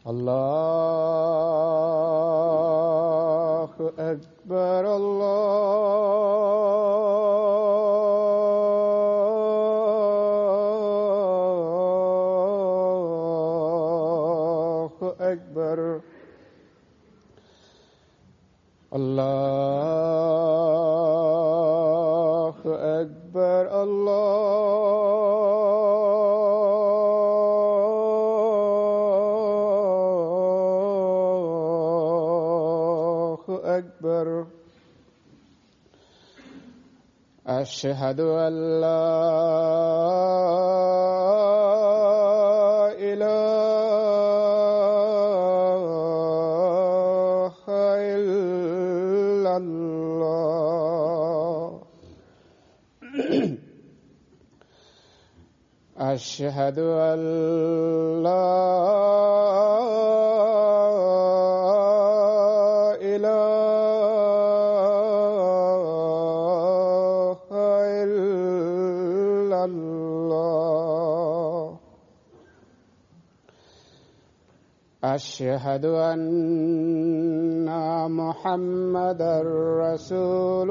الله أكبر الله أكبر الله أكبر الله أكبر أشهد أن لا إله إلا الله أشهد أن لا إله إلا الله أشهد أن محمدا رسول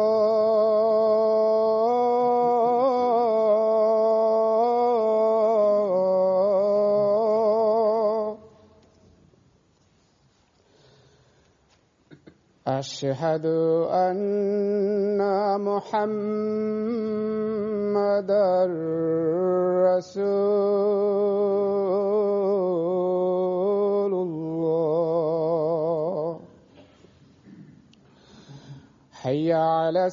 الله أشهد أن محمدا رسول الله حي على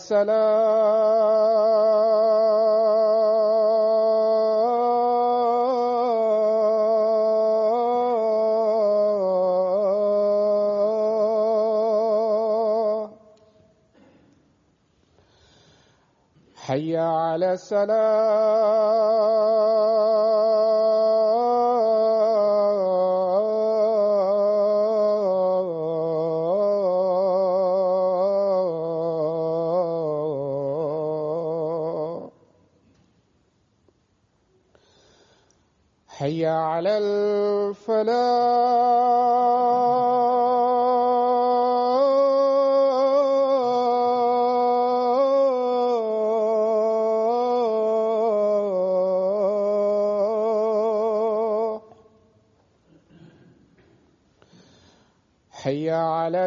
الصلاة حي على الصلاة حي على الفلاح حي على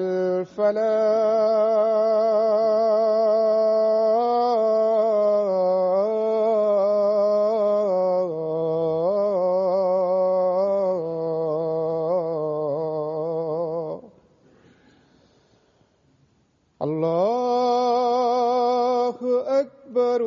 الفلاح الله أكبر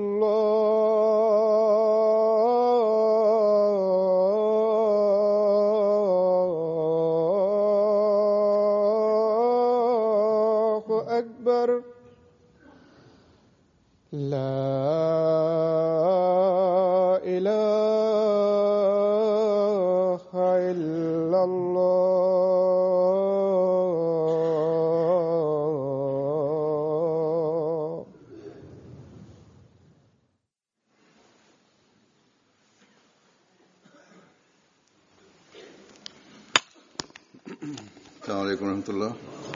الله أكبر لا إله إلا الله السلام عليكم ورحمة الله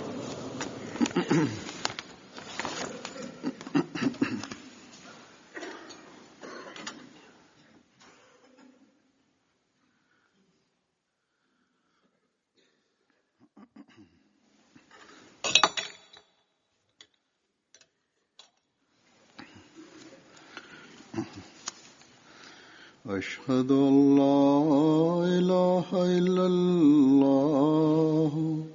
أشهد أن لا إله إلا الله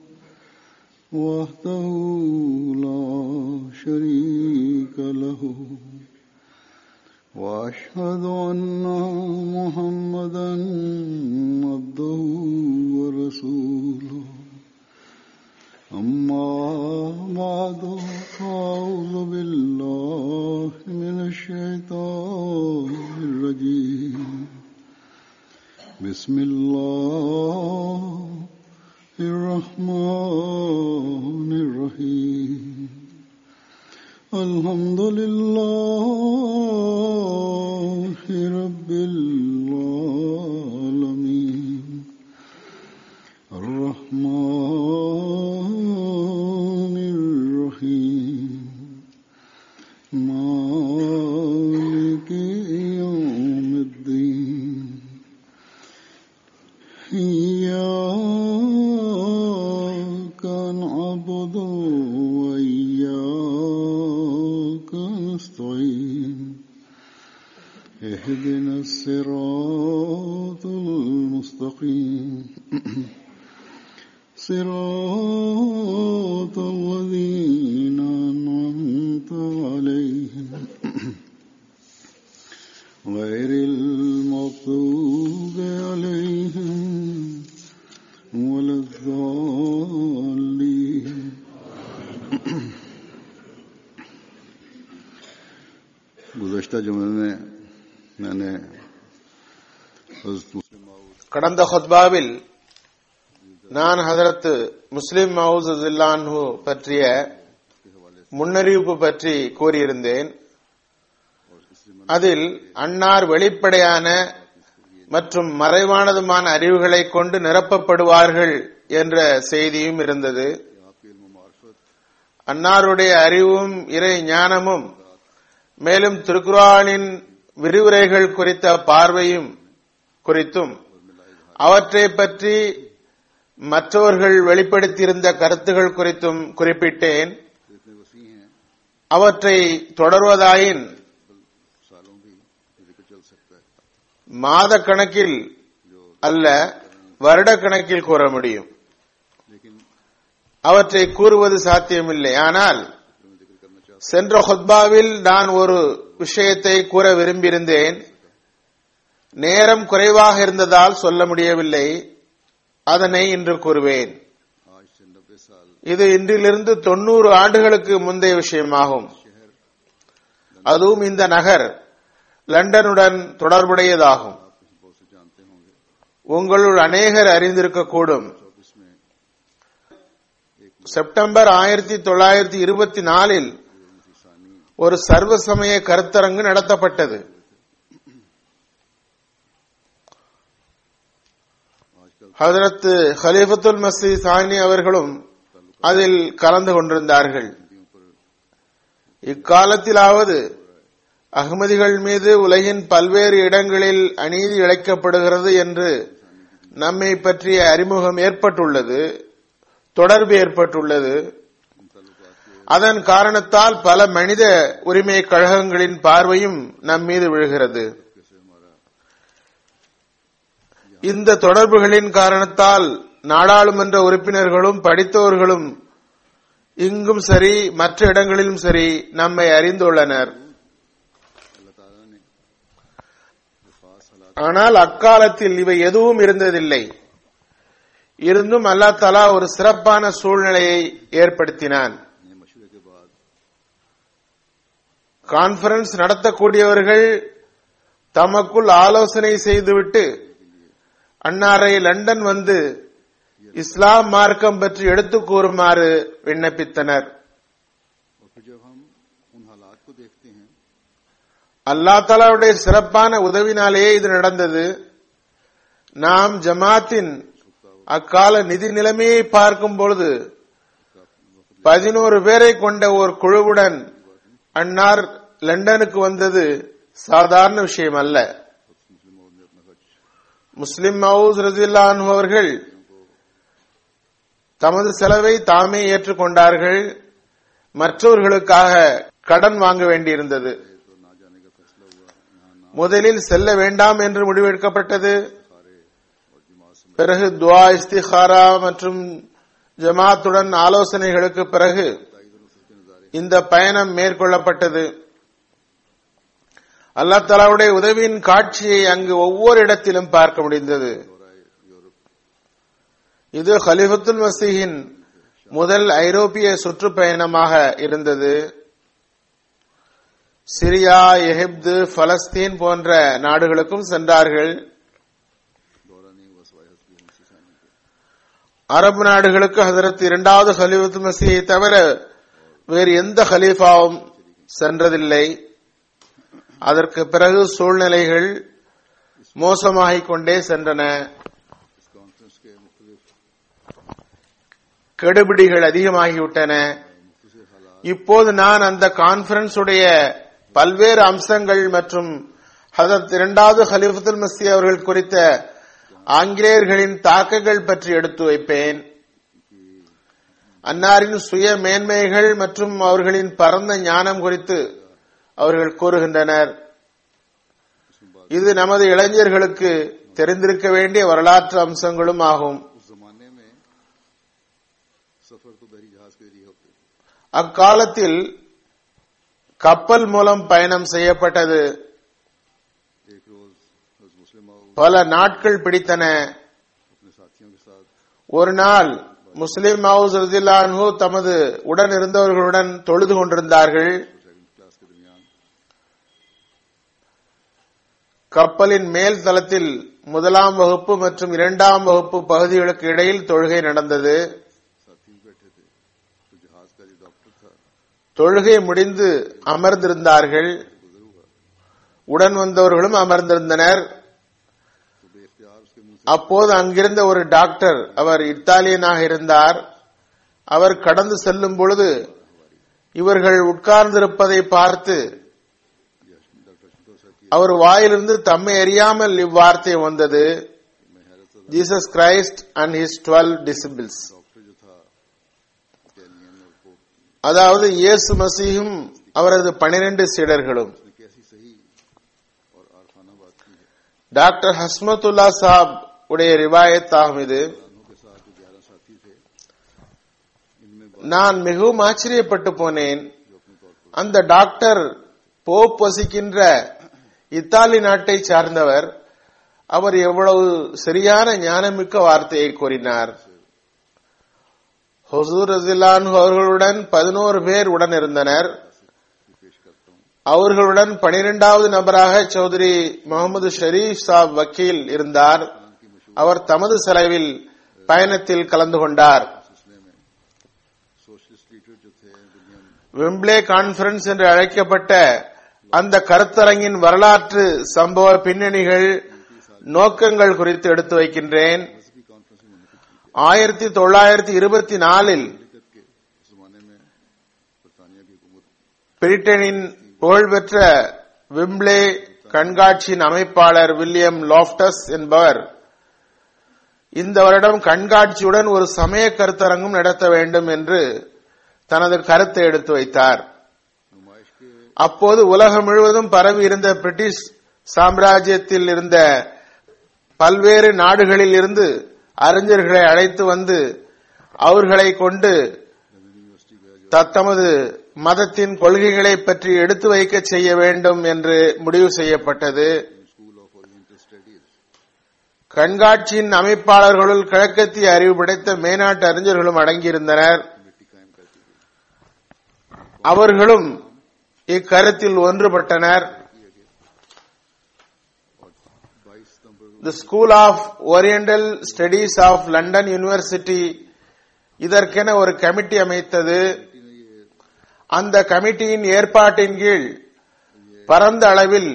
وحده لا شريك له وأشهد أن محمدا عبده ورسوله أما بعد فأعوذ بالله من الشيطان الرجيم بسم الله الرحمن الرحيم الحمد لله رب العالمين اهدنا الصراط المستقيم صراط الذين أنعمت عليهم غير المغضوب عليهم ولا الضالين गुज़श्ता जुमे में मैंने हज़रत मुस्लिम माऊद கடந்த ஹொத்பாவில் நான் ஹதரத் முஸ்லிம் மவுஸ் ஜில்லான்ஹு பற்றிய முன்னறிவிப்பு பற்றி கூறியிருந்தேன் அதில் அன்னார் வெளிப்படையான மற்றும் மறைவானதுமான அறிவுகளை கொண்டு நிரப்பப்படுவார்கள் என்ற செய்தியும் இருந்தது आपके इल्म मार्फत அன்னாருடைய அறிவும் இறை ஞானமும் மேலும் திருக்குரானின் விரிவுரைகள் குறித்த பார்வையும் குறித்தும் அவற்றை பற்றி மற்றவர்கள் வெளிப்படுத்தியிருந்த கருத்துகள் குறித்தும் குறிப்பிட்டேன் इतने वसी हैं அவற்றை தொடர்வதாயின் सालों भी जिक्र चल सकता है மாத கணக்கில் அல்ல வருட கணக்கில் கூற முடியும் लेकिन அவற்றை கூறுவது சாத்தியமில்லை ஆனால் मैं जिक्र करना चाहता சென்ற ஹொத்பாவில் நான் ஒரு விஷயத்தை கூற விரும்பியிருந்தேன் நேரம் குறைவாக இருந்ததால் சொல்ல முடியவில்லை அதனை இன்று கூறுவேன் हूं आज से नब्बे साल இது இன்றிலிருந்து தொண்ணூறு ஆண்டுகளுக்கு முந்தைய விஷயமாகும் அதுவும் இந்த நகர் லண்டனுடன் தொடர்புடையதாகும் आप इस बहुत से जानते होंगे உங்களுள் அநேகர் அறிந்திருக்கக்கூடும் चौबीस में செப்டம்பர் ஆயிரத்தி தொள்ளாயிரத்தி இருபத்தி நாலில் ஒரு சர்வ சமய கருத்தரங்கு நடத்தப்பட்டது ஹதரத் ஹலீஃபத்துல் மசி சானி அவர்களும் அதில் கலந்து கொண்டிருந்தார்கள் இக்காலத்திலாவது அகமதிகள் மீது உலகின் பல்வேறு இடங்களில் அநீதி இழைக்கப்படுகிறது என்று நம்மை பற்றிய அறிமுகம் ஏற்பட்டுள்ளது தொடர்பு ஏற்பட்டுள்ளது அதன் காரணத்தால் பல மனித உரிமை கழகங்களின் பார்வையும் நம் மீது விழுகிறது இந்த தொடர்புகளின் காரணத்தால் நாடாளுமன்ற உறுப்பினர்களும் படித்தவர்களும் இங்கும் சரி மற்ற இடங்களிலும் சரி நம்மை அறிந்துள்ளனர் अल्लाह ताला ने जो खास हालात ஆனால் அக்காலத்தில் இவை எதுவும் இருந்ததில்லை இருந்தும் அல்லாஹ் தலா ஒரு சிறப்பான சூழ்நிலையை ஏற்படுத்தினான் ने मशवरे के बाद கான்பரன்ஸ் நடத்தக்கூடியவர்கள் தமக்குள் ஆலோசனை செய்துவிட்டு அன்னாரை லண்டன் வந்து இஸ்லாம் மார்க்கம் பற்றி எடுத்துக் கூறுமாறு விண்ணப்பித்தனர் और फिर जब हम उन हालात को देखते हैं அல்லாஹ் தாலாவுடைய சிறப்பான உதவினாலேயே இது நடந்தது நாம் ஜமாத்தின் அக்கால நிதி நிலைமையை பார்க்கும் பொழுது பதினோரு பேரை கொண்ட ஒரு குழுவுடன் அன்னார் லண்டனுக்கு வந்தது சாதாரண விஷயம் அல்ல முஸ்லிம் மவுஸ் ரஜில்லான் அவர்கள் தமது செலவை தாமே ஏற்றுக்கொண்டார்கள் மற்றவர்களுக்காக கடன் வாங்க வேண்டியிருந்தது तो ना जाने का फैसला हुआ यहाँ ना முதலில் செல்ல வேண்டாம் என்று முடிவெடுக்கப்பட்டது खारे और जमात समेत பிறகு துவா இஸ்திகாரா மற்றும் ஜமாத்துடன் ஆலோசனைகளுக்கு பிறகு ताइद और नुसरत के नजारे இந்த பயணம் மேற்கொள்ளப்பட்டது அல்லாஹ் தலாவுடைய உதவியின் காட்சியை அங்கு ஒவ்வொரு இடத்திலும் பார்க்க முடிந்தது दौराए यूरोप இது ஹலிஃபத்துல் மசீஹின் முதல் ஐரோப்பிய சுற்றுப்பயணமாக இருந்தது சிரியா எகிப்து பலஸ்தீன் போன்ற நாடுகளுக்கும் சென்றார்கள் दौरा नहीं हुआ सवाई हस्बी मुसी सानी के அரபு நாடுகளுக்கு ஹசரத் இரண்டாவது ஹலிஃபத்து மசீயை தவிர வேறு எந்த ஹலீஃபாவும் சென்றதில்லை அதற்கு பிறகு சூழ்நிலைகள் மோசமாகிக் கொண்டே சென்றன इस कॉन्फ्रेंस के मुख्तलिफ கெடுபிடிகள் அதிகமாகிவிட்டன मुख्तसर हालात இப்போது நான் அந்த கான்பரன்ஸ் உடைய பல்வேறு அம்சங்கள் மற்றும் ஹதரத் இரண்டாவது ஹலிஃபத்துல் மசி அவர்கள் குறித்த ஆங்கிலேயர்களின் தாக்கங்கள் பற்றி எடுத்து வைப்பேன் அன்னாரின் சுய மேன்மைகள் மற்றும் அவர்களின் பரந்த ஞானம் குறித்து அவர்கள் கூறுகின்றனர் इस இது நமது இளைஞர்களுக்கு தெரிந்திருக்க வேண்டிய வரலாற்று அம்சங்களும் ஆகும் उस जमाने में सफर तो बहरी जहाज के जरिए होते थे அக்காலத்தில் கப்பல் மூலம் பயணம் செய்யப்பட்டது एक रोज हज़रत मुस्लिम आओ பல நாட்கள் பிடித்தன अपने साथियों के साथ ஒரு நாள் முஸ்லிம் ஹவுஸ் ரதிலான்ஹு தமது உடன் இருந்தவர்களுடன் தொழுது கொண்டிருந்தார்கள் सेकंड क्लास के दरमियान கப்பலின் மேல் தளத்தில் முதலாம் வகுப்பு மற்றும் இரண்டாம் வகுப்பு பகுதிகளுக்கு இடையில் தொழுகை நடந்தது साथी भी बैठे थे तो जहाज का जो डॉक्टर था தொழுகை முடிந்து அமர்ந்திருந்தார்கள் गुजर हुआ உடன் வந்தவர்களும் அமர்ந்திருந்தனர் तो बेख्तियार उसके मुंह அப்போது அங்கிருந்த ஒரு டாக்டர் அவர் இத்தாலியனாக இருந்தார் அவர் கடந்து செல்லும் பொழுது இவர்கள் உட்கார்ந்திருப்பதை பார்த்து से डॉक्टर शंतो साहब की அவர் வாயிலிருந்து தம்மை அறியாமல் இவ்வார்த்தை வந்தது मैं हैरत से Jesus Christ and his twelve disciples doctor जो था इटालियन और पोप அதாவது இயேசு மசீஹும் அவரது பனிரெண்டு சீடர்களும் उसने कैसी सही और आरफाना बात की है டாக்டர் ஹஸ்மத்துல்லா சாப் உடைய ரிவாயத் ஆகும் இது खानों के साथ जो ग्यारह साथी थे इनमें बात நான் மிகவும் ஆச்சரியப்பட்டு போனேன் जो अपने तौर पर அந்த டாக்டர் போப் வசிக்கின்ற இத்தாலி நாட்டை சார்ந்தவர் அவர் எவ்வளவு சரியான ஞானமிக்க வார்த்தையை கூறினார் ஹொசூர் ரசிலான் அவர்களுடன் பதினோரு பேர் உடன் இருந்தனர் भी पेश करता हूँ அவர்களுடன் பனிரெண்டாவது நபராக சௌதரி முகமது ஷரீப் சாப் வக்கீல் இருந்தார் खान की मशहूर அவர் தமது செலவில் பயணத்தில் கலந்து கொண்டார் सिलसिले में सोशलिस्ट लीडर जो थे विलियम விம்ப்ளே கான்பரன்ஸ் என்று அழைக்கப்பட்ட அந்த கருத்தரங்கின் வரலாற்று சம்பவ பின்னணிகள் நோக்கங்கள் குறித்து எடுத்து வைக்கின்றேன் मजहबी कॉन्फ्रेंस में मुनद की ஆயிரத்தி தொள்ளாயிரத்தி இருபத்தி நாலில் ममलिकत के उस जमाने में बरतानिया की हुकूमत பிரிட்டனின் புகழ்பெற்ற விம்ப்ளே கண்காட்சியின் அமைப்பாளர் வில்லியம் லாப்டஸ் என்பவர் இந்த வருடம் கண்காட்சியுடன் ஒரு சமய கருத்தரங்கும் நடத்த வேண்டும் என்று தனது கருத்தை எடுத்து வைத்தார் नुमाइश के அப்போது உலகம் முழுவதும் பரவி இருந்த பிரிட்டிஷ் சாம்ராஜ்யத்தில் இருந்த பல்வேறு நாடுகளில் இருந்து அறிஞர்களை அழைத்து வந்து அவர்களை கொண்டு लंदन यूनिवर्सिटी का जो தத்தமது மதத்தின் கொள்கைகளை பற்றி எடுத்து வைக்க செய்ய வேண்டும் என்று முடிவு செய்யப்பட்டது स्कूल ऑफ ओरिएंटल स्टडीज கண்காட்சியின் அமைப்பாளர்களுள் கிழக்கத்திய அறிவு படைத்த மேனாட்டு அறிஞர்களும் அடங்கியிருந்தனர் कमेटी कायम कर दी गई அவர்களும் இக்கருத்தில் ஒன்றுபட்டனர் और 22 सितंबर the school of oriental studies of London university இதற்கென ஒரு கமிட்டி அமைத்தது कमेटी ने ये அந்த கமிட்டியின் ஏற்பாட்டின் கீழ் பரந்த அளவில்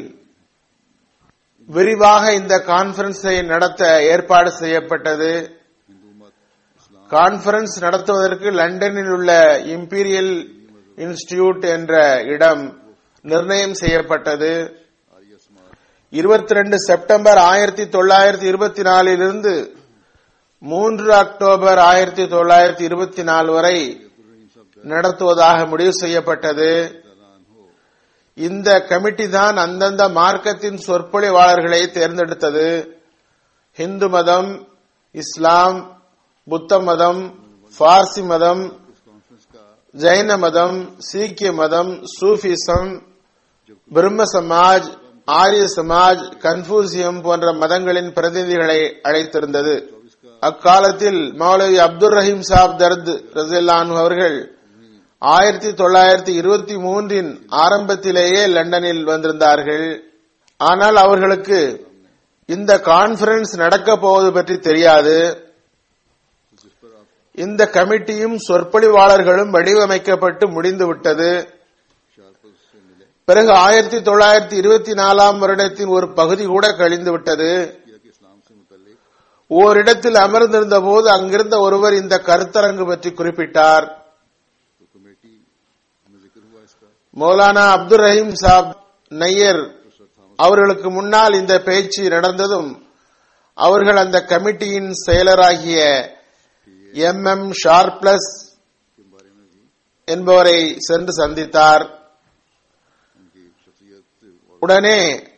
விரிவாக இந்த கான்பரன்ஸை நடத்த ஏற்பாடு செய்யப்பட்டது हिंदू मत इस्लाम கான்பரன்ஸ் நடத்துவதற்கு லண்டனில் உள்ள இம்பீரியல் இன்ஸ்டிடியூட் என்ற இடம் நிர்ணயம் செய்யப்பட்டது आर्य समाज இருபத்தி ரெண்டு செப்டம்பர் ஆயிரத்தி தொள்ளாயிரத்தி இருபத்தி நாலிலிருந்து மூன்று அக்டோபர் ஆயிரத்தி தொள்ளாயிரத்தி இருபத்தி நாலு வரை अब्दुल रहीम साहब நடத்துவதாக முடிவு செய்யப்பட்டது दलान हो இந்த கமிட்டி தான் அந்தந்த மார்க்கத்தின் சொற்பொழிவாளர்களை தேர்ந்தெடுத்தது ஹிந்து மதம் இஸ்லாம் புத்த மதம் பார்சி மதம் इस कॉन्फ्रेंस का ஜைன மதம் சீக்கிய மதம் சூஃபிசம் பிரம்ம சமாஜ் ஆரிய சமாஜ் கன்ஃபூசியம் போன்ற மதங்களின் பிரதிநிதிகளை அழைத்திருந்தது அக்காலத்தில் மௌலவி அப்துல் ரஹீம் சாப் தர்த் ரசில்லானு அவர்கள் ஆயிரத்தி தொள்ளாயிரத்தி இருபத்தி மூன்றின் ஆரம்பத்திலேயே லண்டனில் வந்திருந்தார்கள் ஆனால் அவர்களுக்கு இந்த கான்பரன்ஸ் நடக்கப் போவது பற்றி தெரியாது जिस पर आप இந்த கமிட்டியும் சொற்பொழிவாளர்களும் வடிவமைக்கப்பட்டு முடிந்துவிட்டது शार्पस से मिले பிறகு ஆயிரத்தி தொள்ளாயிரத்தி இருபத்தி நாலாம் வருடத்தின் ஒரு பகுதி கூட கழிந்து விட்டது किया कि इस्लाम से मुतल्लिक ஓரிடத்தில் அமர்ந்திருந்த போது அங்கிருந்த ஒருவர் இந்த கருத்தரங்கு பற்றி குறிப்பிட்டார் तो कमेटी में जिक्र हुआ इसका மௌலானா அப்துல் ரஹீம் சாப் நையர் सर थॉमस அவர்களுக்கு முன்னால் இந்த பேச்சு நடந்ததும் அவர்கள் அந்த கமிட்டியின் செயலராகிய எம் எம் ஷார்ப்ளஸ் के बारे में भी என்பவரை சென்று சந்தித்தார் उनकी शख्सियत और உடனே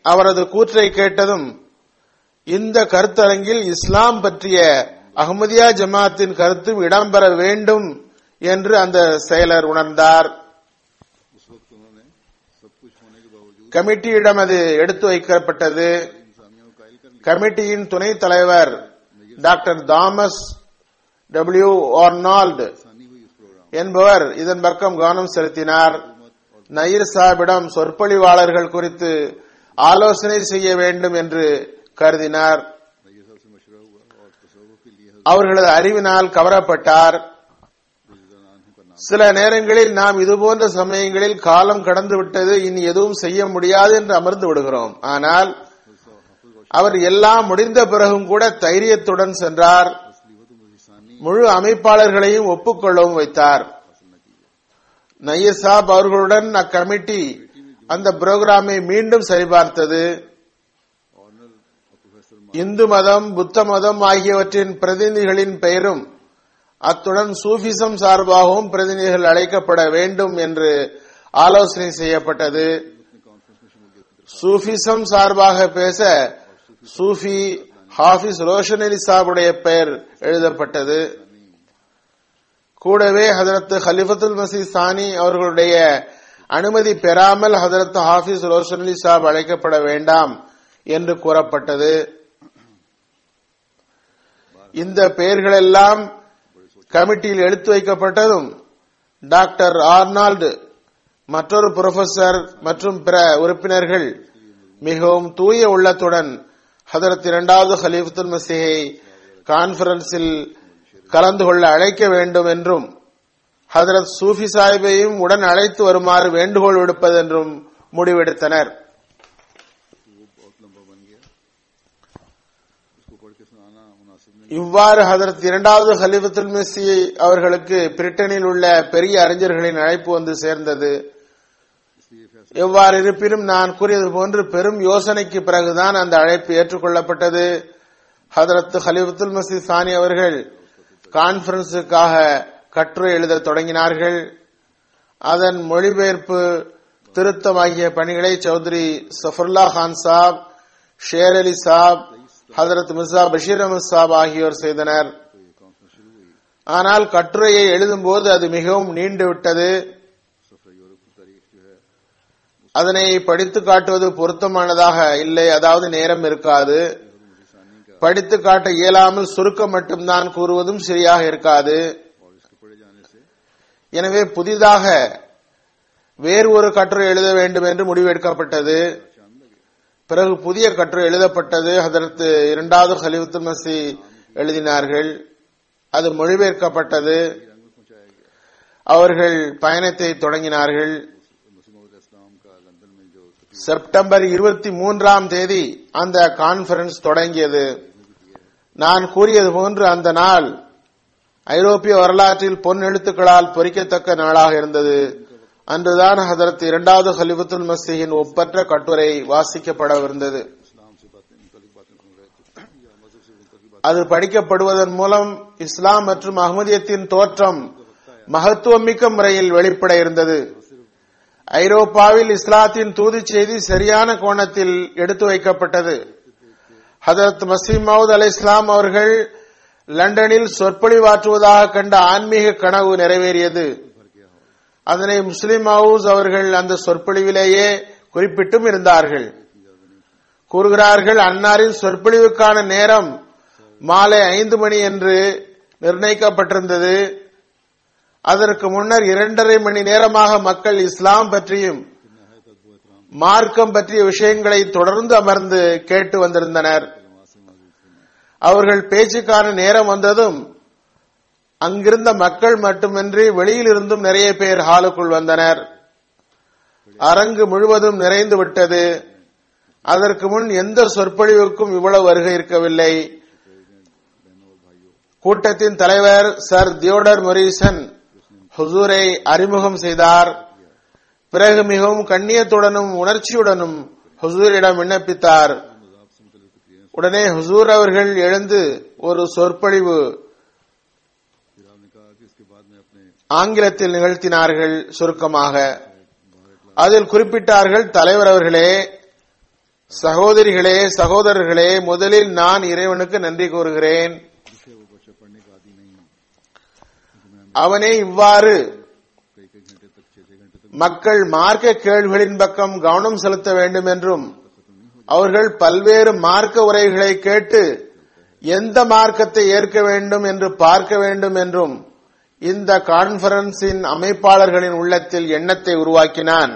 அவரது கூற்றை கேட்டதும் இந்த கருத்தரங்கில் இஸ்லாம் பற்றிய அஹ்மதியா ஜமாத்தின் கருத்தும் இடம்பெற வேண்டும் என்று அந்த செயலர் உணர்ந்தார் उस वक्त उन्होंने सब कुछ होने के बावजूद கமிட்டியிடம் அது எடுத்து வைக்கப்பட்டது इंसानियों को कायल कर लिया கமிட்டியின் துணைத் தலைவர் டாக்டர் தாமஸ் டபிள்யூ ஆர்னால்டு आसानी हुई उस प्रोग्राम என்பவர் இதன் பக்கம் கவனம் செலுத்தினார் நயீர் சாஹிபிடம் சொற்பொழிவாளர்கள் குறித்து ஆலோசனை செய்ய வேண்டும் என்று கருதினார் ये सबसे मशवरा हुआ और तसव्वुफ के लिए அவர்களது அறிவினால் கவரப்பட்டார் हजरत का नाम சில நேரங்களில் நாம் இதுபோன்ற சமயங்களில் காலம் கடந்து விட்டது இனி எதுவும் செய்ய முடியாது என்று அமர்ந்து விடுகிறோம் ஆனால் அவர் எல்லாம் முடிந்த பிறகும் கூட தைரியத்துடன் சென்றார் तसलीवत मुहिसानी முழு அமைப்பாளர்களையும் ஒப்புக்கொள்ளவும் வைத்தார் நய்யர் சாப் அவர்களுடன் அக்கமிட்டி அந்த புரோகிராமை மீண்டும் சரிபார்த்தது ऑनर और प्रोफेसर இந்து மதம் புத்த மதம் ஆகியவற்றின் பிரதிநிதிகளின் பெயரும் அத்துடன் சூஃபிசம் சார்பாகவும் பிரதிநிதிகள் அழைக்கப்பட வேண்டும் என்று ஆலோசனை செய்யப்பட்டது சூஃபிசம் சார்பாக பேச சூஃபி ஹாஃபிஸ் ரோஷன் அலி சாபுடைய பெயர் எழுதப்பட்டது கூடவே ஹதரத் ஹலிஃபத்துல் மசி சானி அவர்களுடைய அனுமதி பெறாமல் ஹதரத் ஹாஃபிஸ் ரோஷன் அலி சாப் அழைக்கப்பட வேண்டாம் என்று கூறப்பட்டது இந்த பெயர்களெல்லாம் கமிட்டியில் எடுத்து வைக்கப்பட்டதும் டாக்டர் ஆர்னால்டு மற்றொரு புரொஃபசர் மற்றும் பிற உறுப்பினர்கள் மிகவும் தூய உள்ளத்துடன் ஹதரத் இரண்டாவது ஹலீஃபத்துல் மசீஹை கான்பரன்ஸில் கலந்து கொள்ள அழைக்க வேண்டும் என்றும் ஹதரத் சூஃபி சாஹிபையும் உடன் அழைத்து வருமாறு வேண்டுகோள் விடுப்பதென்றும் முடிவெடுத்தனர் वो बहुत लंबा बन गया उसको पढ़ के सुनाना मुनासिब नहीं இவ்வாறு ஹதரத் இரண்டாவது ஹலிஃபத்துல் மெஸ்ஸி அவர்களுக்கு பிரிட்டனில் உள்ள பெரிய அறிஞர்களின் அழைப்பு வந்து சேர்ந்தது इसलिए फैसला எவ்வாறு இருப்பினும் நான் கூறியது போன்று பெரும் யோசனைக்கு பிறகுதான் அந்த அழைப்பு ஏற்றுக்கொள்ளப்பட்டது ஹதரத் ஹலிஃபத்துல் மசி சானி அவர்கள் கான்பரன்ஸுக்காக கட்டுரை எழுதத் தொடங்கினார்கள் அதன் மொழிபெயர்ப்பு திருத்தம் ஆகிய பணிகளை சௌத்ரி சஃபருல்லா கான் சாப் ஷேர் அலி சாப் ஹதரத் மிர்சா பஷீர் அஹமது சாப் ஆகியோர் செய்தனர் तो ये कॉन्फ्रेंस शुरू हुई ஆனால் கட்டுரையை எழுதும்போது அது மிகவும் நீண்டு விட்டது सफर यूरोप की तारीख जो है அதனை படித்து காட்டுவது பொருத்தமானதாக இல்லை அதாவது நேரம் இருக்காது मुहिसानी का படித்து காட்ட இயலாமல் சுருக்கம் மட்டும்தான் கூறுவதும் சரியாக இருக்காது और इसके पढ़े जाने से எனவே புதிதாக வேறு ஒரு கட்டுரை எழுத வேண்டும் என்று முடிவெடுக்கப்பட்டது चांद लगे பிறகு புதிய கட்டுரை எழுதப்பட்டது அதற்கு இரண்டாவது ஹலிஃபத்துல் மசி எழுதினார்கள் அது மொழிபெயர்க்கப்பட்டது रंग में पहुंचाया गया அவர்கள் பயணத்தை தொடங்கினார்கள் मुसलमान इस्लाम का लंदन में जो तकरीब செப்டம்பர் இருபத்தி மூன்றாம் தேதி அந்த கான்பரன்ஸ் தொடங்கியது நான் கூறியது போன்று அந்த நாள் ஐரோப்பிய வரலாற்றில் பொன் எழுத்துக்களால் பொறிக்கத்தக்க நாளாக இருந்தது அன்றுதான் ஹதரத் இரண்டாவது ஹலிஃபத்துல் மசீஹின் ஒப்பற்ற கட்டுரை வாசிக்கப்படவிருந்தது इस्लाम से बातें मुतलिक बातें सुन रहे थे या मजहब से मुतलिक बातें அது படிக்கப்படுவதன் மூலம் இஸ்லாம் மற்றும் அகமதியத்தின் தோற்றம் மகத்துவமிக்க முறையில் வெளிப்பட இருந்தது ஐரோப்பாவில் இஸ்லாத்தின் தூது செய்தி சரியான கோணத்தில் எடுத்து வைக்கப்பட்டது ஹதரத் மசீம் மவுத் அலை இஸ்லாம் அவர்கள் லண்டனில் சொற்பொழிவாற்றுவதாக கண்ட ஆன்மீக கனவு நிறைவேறியது அதனை முஸ்லிம் ஹவுஸ் அவர்கள் அந்த சொற்பொழிவிலேயே குறிப்பிட்டும் இருந்தார்கள் கூறுகிறார்கள் அன்னாரின் சொற்பொழிவுக்கான நேரம் மாலை ஐந்து மணி என்று நிர்ணயிக்கப்பட்டிருந்தது அதற்கு முன்னர் இரண்டரை மணி நேரமாக மக்கள் இஸ்லாம் பற்றியும் மார்க்கம் பற்றிய விஷயங்களை தொடர்ந்து அமர்ந்து கேட்டு வந்திருந்தனர் அவர்கள் பேச்சுக்கான நேரம் வந்ததும் அங்கிருந்த மக்கள் மட்டுமின்றி வெளியிலிருந்தும் நிறைய பேர் ஹாலுக்குள் வந்தனர் அரங்கு முழுவதும் நிறைந்து விட்டது அதற்கு முன் எந்த சொற்பொழிவுக்கும் இவ்வளவு வருகை இருக்கவில்லை கூட்டத்தின் தலைவர் சர் தியோடர் மொரிசன் ஹுசூரை அறிமுகம் செய்தார் பிறகு மிகவும் கண்ணியத்துடனும் உணர்ச்சியுடனும் ஹுசூரிடம் விண்ணப்பித்தார் உடனே ஹுசூர் அவர்கள் எழுந்து ஒரு சொற்பொழிவு फिर आपने कहा कि इसके बाद में अपने ஆங்கிலத்தில் நிகழ்த்தினார்கள் சுருக்கமாக அதில் குறிப்பிட்டார்கள் தலைவர் அவர்களே சகோதரிகளே சகோதரர்களே முதலில் நான் இறைவனுக்கு நன்றி கூறுகிறேன் जिसे वो बच्चा पढ़ने का आदि नहीं है அவனே இவ்வாறு कई कई घंटे तक छह छह घंटे तक மக்கள் மார்க்க கேள்விகளின் பக்கம் கவனம் செலுத்த வேண்டும் என்றும் அவர்கள் பல்வேறு மார்க்க உரைகளை கேட்டு எந்த மார்க்கத்தை ஏற்க வேண்டும் என்று பார்க்க வேண்டும் என்றும் இந்த கான்பரன்ஸின் அமைப்பாளர்களின் உள்ளத்தில் எண்ணத்தை உருவாக்கினான்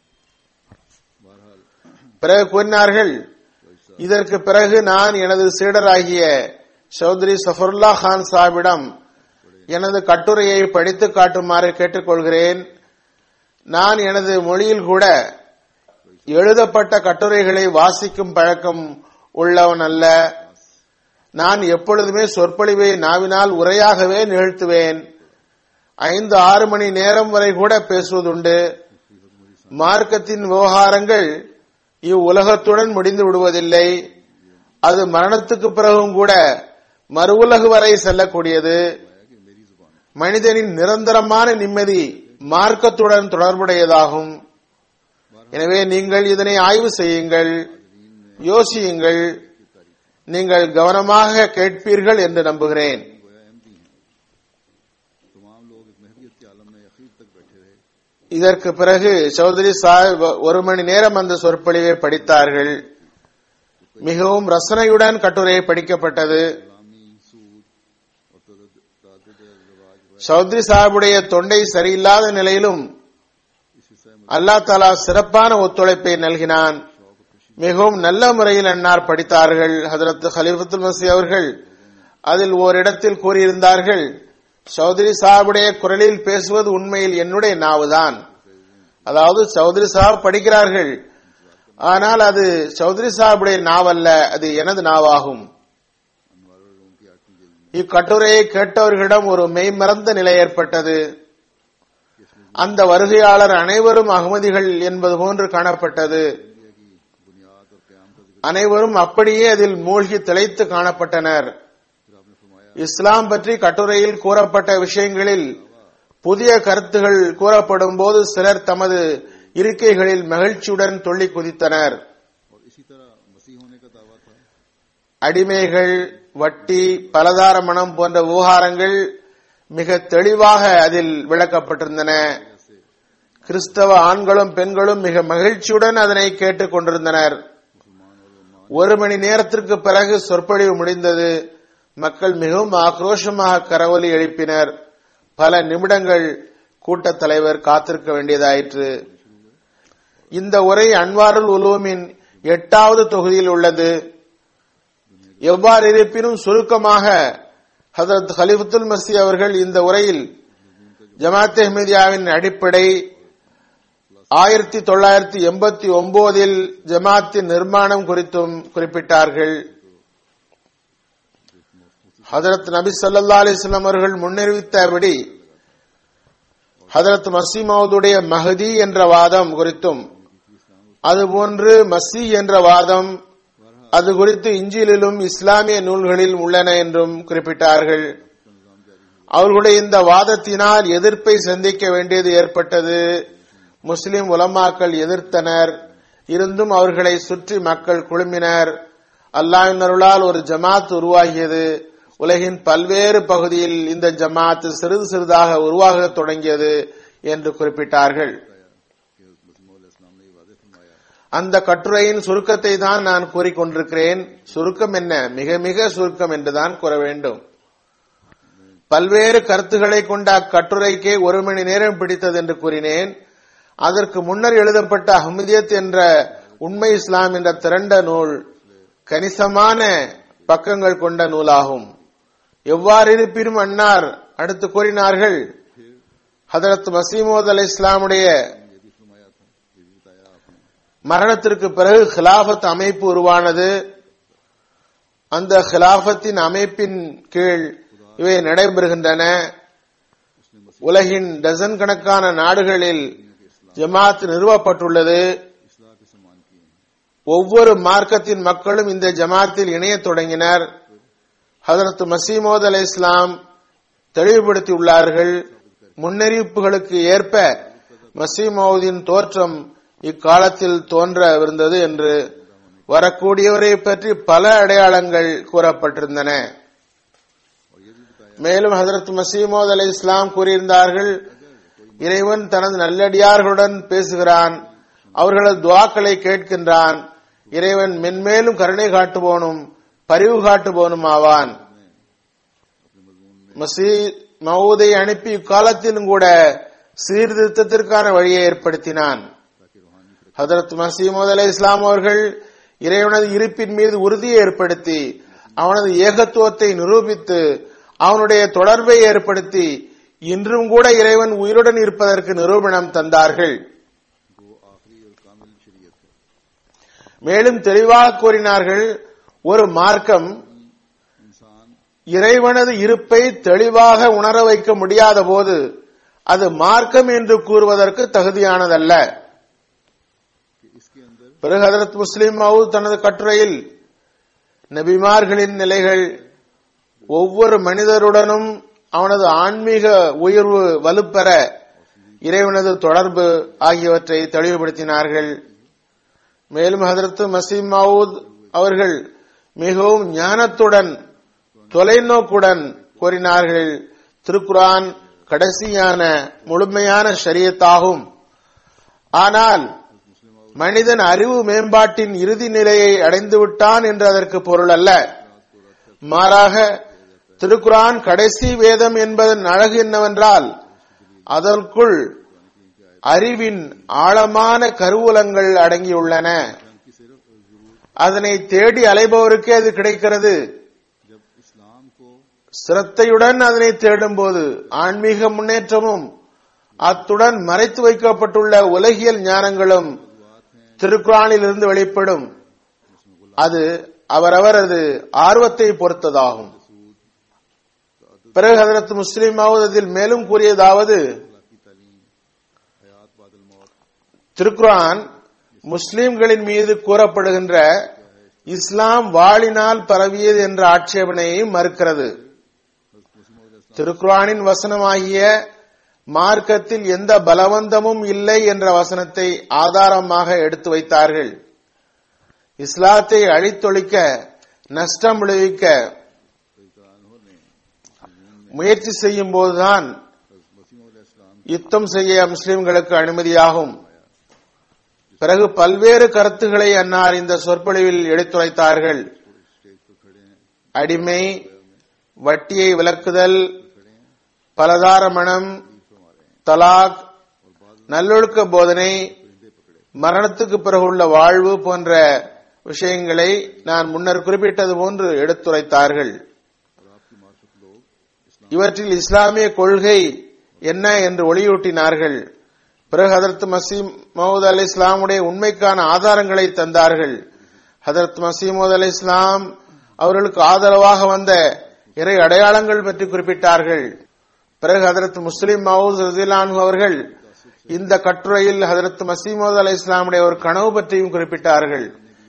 பிறகு கூறினார்கள் இதற்கு பிறகு நான் எனது சீடராகிய சௌத்ரி சஃபருல்லா கான் சாஹிபிடம் எனது கட்டுரையை படித்து காட்டுமாறு கேட்டுக்கொள்கிறேன் நான் எனது மொழியில் கூட எழுதப்பட்ட கட்டுரைகளை வாசிக்கும் பழக்கம் உள்ளவன் அல்ல நான் எப்பொழுதுமே சொற்பொழிவை நாவினால் உரையாகவே நிகழ்த்துவேன் ஐந்து ஆறு மணி நேரம் வரை கூட பேசுவதுண்டு மார்க்கத்தின் விவகாரங்கள் இவ்வுலகத்துடன் முடிந்து விடுவதில்லை அது மரணத்துக்கு பிறகும் கூட மறு உலகு வரை செல்லக்கூடியது மனிதனின் நிரந்தரமான நிம்மதி மார்க்கத்துடன் தொடர்புடையதாகும் எனவே நீங்கள் இதனை ஆய்வு செய்யுங்கள் யோசியுங்கள் நீங்கள் கவனமாக கேட்பீர்கள் என்று நம்புகிறேன் गोया अहमदी हैं तमाम लोग एक महवियत के आलम में अखीर तक बैठे रहे இதற்கு பிறகு சௌதரி சாஹிப் ஒரு மணி நேரம் அந்த சொற்பொழிவை படித்தார்கள் மிகவும் ரசனையுடன் கட்டுரை படிக்கப்பட்டது गुलामी सूद और तदद- तादद रिवाज சௌத்ரி சாஹிபுடைய தொண்டை சரியில்லாத நிலையிலும் इस हिस्से में அல்லாஹ் தாலா சிறப்பான ஒத்துழைப்பை நல்கினான் மிகவும் நல்ல முறையில் அன்னார் படித்தார்கள் ஹதரத் ஹலீஃபத்துல் மசி அவர்கள் அதில் ஓரிடத்தில் கூறியிருந்தார்கள் சௌத்ரி சாஹிபுடைய குரலில் பேசுவது உண்மையில் என்னுடைய நாவுதான் அதாவது சௌத்ரி சாஹிப் படிக்கிறார்கள் ஆனால் அது சௌத்ரி சாஹிபுடைய நாவல்ல அது எனது நாவாகும் இக்கட்டுரையை கேட்டவர்களிடம் ஒரு மெய்மறந்த நிலை ஏற்பட்டது அந்த வருகையாளர் அனைவரும் அகமதிகள் என்பது போன்று காணப்பட்டது बुनियाद और क्याम का जिक्र அனைவரும் அப்படியே அதில் மூழ்கி திளைத்து காணப்பட்டனர் फिर आपने फरमाया இஸ்லாம் பற்றி கட்டுரையில் கூறப்பட்ட விஷயங்களில் புதிய கருத்துகள் கூறப்படும் போது சிலர் தமது இருக்கைகளில் மகிழ்ச்சியுடன் துள்ளி குதித்தனர் और इसी तरह मसीह होने का दावा था அடிமைகள் வட்டி பலதார மனம் போன்ற விவகாரங்கள் மிக தெளிவாக அதில் விளக்கப்பட்டிருந்தன கிறிஸ்தவ ஆண்களும் பெண்களும் மிக மகிழ்ச்சியுடன் அதனை கேட்டுக் கொண்டிருந்தனர் ஒரு மணி நேரத்திற்கு பிறகு சொற்பொழிவு முடிந்தது மக்கள் மிகவும் ஆக்ரோஷமாக கரவொலி எழுப்பினர் பல நிமிடங்கள் கூட்டத் தலைவர் காத்திருக்க வேண்டியதாயிற்று இந்த உரை அன்வாருல் உலூமின் எட்டாவது தொகுதியில் உள்ளது எவ்வாறு இருப்பினும் சுருக்கமாக ஹதரத் ஹலிஃபத்துல் மசி அவர்கள் இந்த உரையில் ஜமாத் அஹ்மதியாவின் அடிப்படை ஆயிரத்தி தொள்ளாயிரத்தி எண்பத்தி ஒன்பதில் ஜமாத்தின் நிர்மாணம் குறித்தும் குறிப்பிட்டார்கள் ஹதரத் நபி ஸல்லல்லாஹு அலைஹி வஸல்லம் அவர்கள் முன்னறிவித்தபடி ஹதரத் மசீமவுதுடைய மஹதி என்ற வாதம் குறித்தும் அதுபோன்று மசி என்ற வாதம் அது குறித்து இஞ்சிலிலும் இஸ்லாமிய நூல்களில் உள்ளன என்றும் குறிப்பிட்டார்கள் அவர்களுடைய இந்த வாதத்தினால் எதிர்ப்பை சந்திக்க வேண்டியது ஏற்பட்டது முஸ்லிம் உலமாக்கள் எதிர்த்தனர் இருந்தும் அவர்களை சுற்றி மக்கள் குழுமினர் அல்லாஹ்வின் அருளால் ஒரு ஜமாத் உருவாகியது உலகின் பல்வேறு பகுதியில் இந்த ஜமாத் சிறிது சிறிதாக உருவாகத் தொடங்கியது என்று குறிப்பிட்டார்கள் कि मसीह इस्लाम ने ये वादे फरमाया அந்த கட்டுரையின் சுருக்கத்தை தான் நான் கூறிக்கொண்டிருக்கிறேன் சுருக்கம் என்ன மிக மிக சுருக்கம் என்றுதான் கூற வேண்டும் பல்வேறு கருத்துக்களை கொண்ட அக்கட்டுரைக்கே ஒரு மணி நேரம் பிடித்தது என்று கூறினேன் அதற்கு முன்னர் எழுதப்பட்ட அஹ்மதியத் என்ற உண்மை இஸ்லாம் என்ற திரண்ட நூல் கணிசமான பக்கங்கள் கொண்ட நூலாகும் எவ்வாறு இருப்பினும் அன்னார் அடுத்து கூறினார்கள் ஹதரத் மசீமோத் அலை இஸ்லாமுடைய ये भी फरमाया था ये भी बताया आपने மரணத்திற்கு பிறகு கிலாஃபத் அமைப்பு உருவானது அந்த கிலாஃபத்தின் அமைப்பின் கீழ் இவை நடைபெறுகின்றன உலகின் டசன் கணக்கான நாடுகளில் ஜமாத் நிறுவப்பட்டுள்ளது इस्लाह के समान किए हैं ஒவ்வொரு மார்க்கத்தின் மக்களும் இந்த ஜமாத்தில் இணையத் தொடங்கினர் ஹதரத் மசீமோத் அலை இஸ்லாம் தெளிவுபடுத்தியுள்ளார்கள் முன்னறிவிப்புகளுக்கு ஏற்ப மசீமோதின் தோற்றம் இக்காலத்தில் தோன்றவிருந்தது என்று வரக்கூடியவரை பற்றி பல அடையாளங்கள் கூறப்பட்டிருந்தன மேலும் ஹதரத் மசீமோத் அலை இஸ்லாம் கூறியிருந்தார்கள் இறைவன் தனது நல்லடியார்களுடன் பேசுகிறான் அவர்களது துவாக்களை கேட்கின்றான் இறைவன் மென்மேலும் கருணை காட்டுவோனும் பரிவு காட்டுவோனும் ஆவான் மசீ மவுதை அனுப்பி இக்காலத்திலும் கூட சீர்திருத்தத்திற்கான வழியை ஏற்படுத்தினான் ஹதரத் மசீமது அலை இஸ்லாம் அவர்கள் இறைவனது இருப்பின் மீது உறுதியை ஏற்படுத்தி அவனது ஏகத்துவத்தை நிரூபித்து அவனுடைய தொடர்பை ஏற்படுத்தி இன்றும் கூட இறைவன் உயிருடன் இருப்பதற்கு நிரூபணம் தந்தார்கள் वो आखिरी और कामिल शरीयत है மேலும் தெளிவாக கூறினார்கள் ஒரு மார்க்கம் इंसान இறைவனது இருப்பை தெளிவாக உணர வைக்க முடியாத போது அது மார்க்கம் என்று கூறுவதற்கு தகுதியானதல்ல कि इसके अंदर பிறகு ஹதரத் முஸ்லிம் மவுத் தனது கட்டுரையில் நபிமார்களின் நிலைகள் ஒவ்வொரு மனிதருடனும் அவனது ஆன்மீக உயர்வு வலுப்பெற இறைவனது தொடர்பு ஆகியவற்றை தெளிவுபடுத்தினார்கள் மேலும் ஹதரத் மசீம் மவுத் அவர்கள் மிகவும் ஞானத்துடன் தொலைநோக்குடன் கூறினார்கள் திருக்குரான் கடைசியான முழுமையான ஷரியத்தாகும் ஆனால் மனிதன் அறிவு மேம்பாட்டின் இறுதி நிலையை அடைந்து விட்டான் என்று அதற்கு பொருள் அல்ல மாறாக திருக்குரான் கடைசி வேதம் என்பதன் அழகு என்னவென்றால் அதற்குள் அறிவின் ஆழமான கருவூலங்கள் அடங்கியுள்ளன அதனை தேடி அலைபவருக்கே அது கிடைக்கிறது जब इस्लाम को சிரத்தையுடன் அதனை தேடும்போது ஆன்மீக முன்னேற்றமும் அத்துடன் மறைத்து வைக்கப்பட்டுள்ள உலகியல் ஞானங்களும் திருக்குறானில் இருந்து வெளிப்படும் அது அவரவரது ஆர்வத்தை பொறுத்ததாகும் பிறகு ஹதரத் முஸ்லிம் அதில் மேலும் கூறியதாவது की तालीम हयात बादल मौत திருக்குரான் முஸ்லிம்களின் மீது கூறப்படுகின்ற இஸ்லாம் வாளினால் பரவியது என்ற ஆட்சேபனையை மறுக்கிறது திருக்குரானின் வசனமாகிய மார்க்கத்தில் எந்த பலவந்தமும் இல்லை என்ற வசனத்தை ஆதாரமாக எடுத்து வைத்தார்கள் இஸ்லாத்தை அழித்தொழிக்க நஷ்டம் விளைவிக்க முயற்சி செய்யும் போதுதான் वसीम इस्लाम யுத்தம் செய்ய முஸ்லிம்களுக்கு அனுமதியாகும் பிறகு பல்வேறு கருத்துக்களை அன்னார் இந்த சொற்பொழிவில் எடுத்துரைத்தார்கள் स्टेज पर खड़े हैं அடிமை வட்டியை விலக்குதல் பலதார மனம் தலாக் நல்லொழுக்க போதனை மரணத்துக்கு பிறகு உள்ள வாழ்வு போன்ற விஷயங்களை நான் முன்னர் குறிப்பிட்டது போன்று எடுத்துரைத்தார்கள் और आपकी मार्फत लोग इस्लाम இவற்றில் இஸ்லாமிய கொள்கை என்ன என்று ஒளியூட்டினார்கள் பிறகு ஹதரத் மசீம் மஹூத் அலி இஸ்லாமுடைய உண்மைக்கான ஆதாரங்களை தந்தார்கள் ஹதரத் மசீமோத் அலி இஸ்லாம் அவர்களுக்கு ஆதரவாக வந்த இறை அடையாளங்கள் பற்றி குறிப்பிட்டார்கள் பிறகு ஹதரத் முஸ்லிம் மஹூத் ரசிலான் அவர்கள் இந்த கட்டுரையில் ஹதரத் மசீமோத் அலி இஸ்லாமுடைய ஒரு கனவு பற்றியும் குறிப்பிட்டார்கள்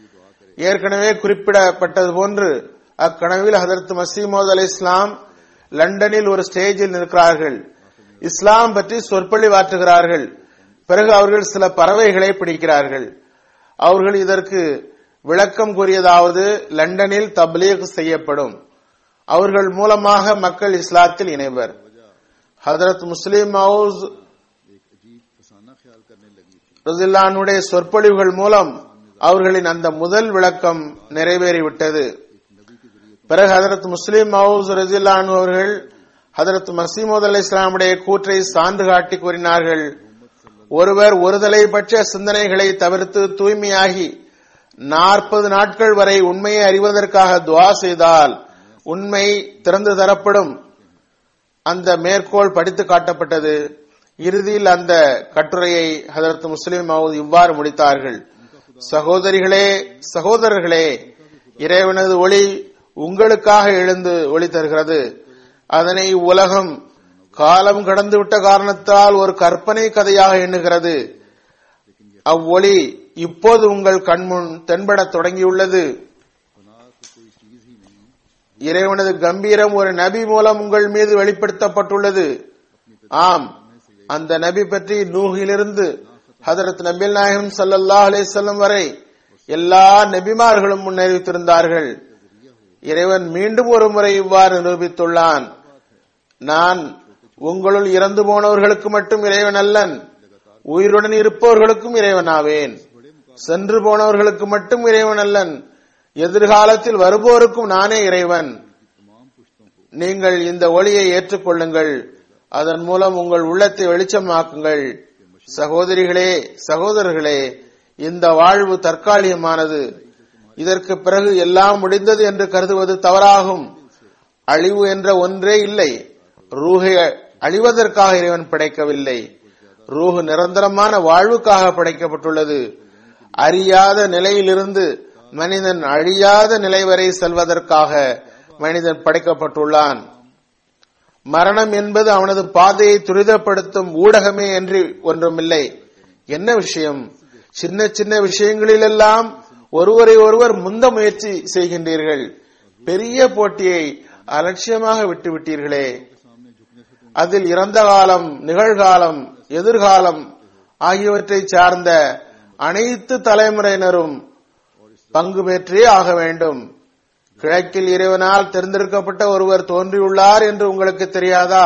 ஏற்கனவே குறிப்பிடப்பட்டது போன்று அக்கனவில் ஹதரத் மசீமோத் அலி இஸ்லாம் லண்டனில் ஒரு ஸ்டேஜில் நிற்கிறார்கள் இஸ்லாம் பற்றி சொற்பொழிவாற்றுகிறார்கள் பிறகு அவர்கள் சில பறவைகளை பிடிக்கிறார்கள் அவர்கள் இதற்கு விளக்கம் கூறியதாவது லண்டனில் தப்லீக் செய்யப்படும் அவர்கள் மூலமாக மக்கள் இஸ்லாத்தில் இணைவர் ஹதரத் முஸ்லிம் மவுஸ் एक अजीब फसाना ख्याल करने लगी थी ரசில்லானுடைய சொற்பொழிவுகள் மூலம் அவர்களின் அந்த முதல் விளக்கம் நிறைவேறிவிட்டது பிறகு ஹதரத் முஸ்லிம் மவுஸ் ரசில்லானு அவர்கள் ஹதரத் மசீமோத் அலி இஸ்லாமுடைய கூற்றை சான்று காட்டி கூறினார்கள் ஒருவர் ஒருதலை பட்ச சிந்தனைகளை தவிர்த்து தூய்மையாகி நாற்பது நாட்கள் வரை உண்மையை அறிவதற்காக துவா செய்தால் உண்மை திறந்து தரப்படும் அந்த மேற்கோள் படித்து காட்டப்பட்டது இறுதியில் அந்த கட்டுரையை ஹதரத் முஸ்லிம் மவுத் இவ்வாறு முடித்தார்கள் சகோதரிகளே சகோதரர்களே இறைவனது ஒளி உங்களுக்காக எழுந்து ஒளி தருகிறது அதனை உலகம் காலம் கடந்துவிட்ட காரணத்தால் ஒரு கற்பனை கதையாக எண்ணுகிறது அவ்வொளி இப்போது உங்கள் கண்முன் தென்படத் தொடங்கியுள்ளது फना तो कोई चीज ही नहीं இறைவனது கம்பீரம் ஒரு நபி மூலம் உங்கள் மீது வெளிப்படுத்தப்பட்டுள்ளது ஆம் அந்த நபி பற்றி நூகிலிருந்து ஹதரத் நபில் நாயகம் ஸல்லல்லாஹு அலைஹி வஸல்லம் வரை எல்லா நபிமார்களும் முன்னறிவித்திருந்தார்கள் இறைவன் மீண்டும் ஒரு முறை இவ்வாறு நிரூபித்துள்ளான் நான் உங்களுள் இறந்து போனவர்களுக்கு மட்டும் இறைவன் அல்லன் உயிருடன் இருப்பவர்களுக்கும் இறைவனாவேன் சென்று போனவர்களுக்கு மட்டும் இறைவன் அல்லன் எதிர்காலத்தில் வருவோருக்கும் நானே இறைவன் நீங்கள் இந்த ஒளியை ஏற்றுக்கொள்ளுங்கள் அதன் மூலம் உங்கள் உள்ளத்தை வெளிச்சமாக்குங்கள் சகோதரிகளே சகோதரர்களே இந்த வாழ்வு தற்காலிகமானது இதற்கு பிறகு எல்லாம் முடிந்தது என்று கருதுவது தவறாகும் அழிவு என்ற ஒன்றே இல்லை ரூஹை அழிவதற்காக இறைவன் படைக்கவில்லை ரூஹு நிரந்தரமான வாழ்வுக்காக படைக்கப்பட்டுள்ளது அறியாத நிலையிலிருந்து மனிதன் அழியாத நிலை வரை செல்வதற்காக மனிதன் படைக்கப்பட்டுள்ளான் மரணம் என்பது அவனது பாதையை துரிதப்படுத்தும் ஊடகமே என்று ஒன்றுமில்லை என்ன விஷயம் சின்ன சின்ன விஷயங்களிலெல்லாம் ஒருவரை ஒருவர் முந்த முயற்சி செய்கின்றீர்கள் பெரிய போட்டியை அலட்சியமாக விட்டுவிட்டீர்களே அதில் இறந்த காலம் நிகழ்காலம் எதிர்காலம் ஆகியவற்றை சார்ந்த அனைத்து தலைமுறையினரும் பங்கு பெற்றே ஆக வேண்டும் கிழக்கில் இறைவனால் தேர்ந்தெடுக்கப்பட்ட ஒருவர் தோன்றியுள்ளார் என்று உங்களுக்கு தெரியாதா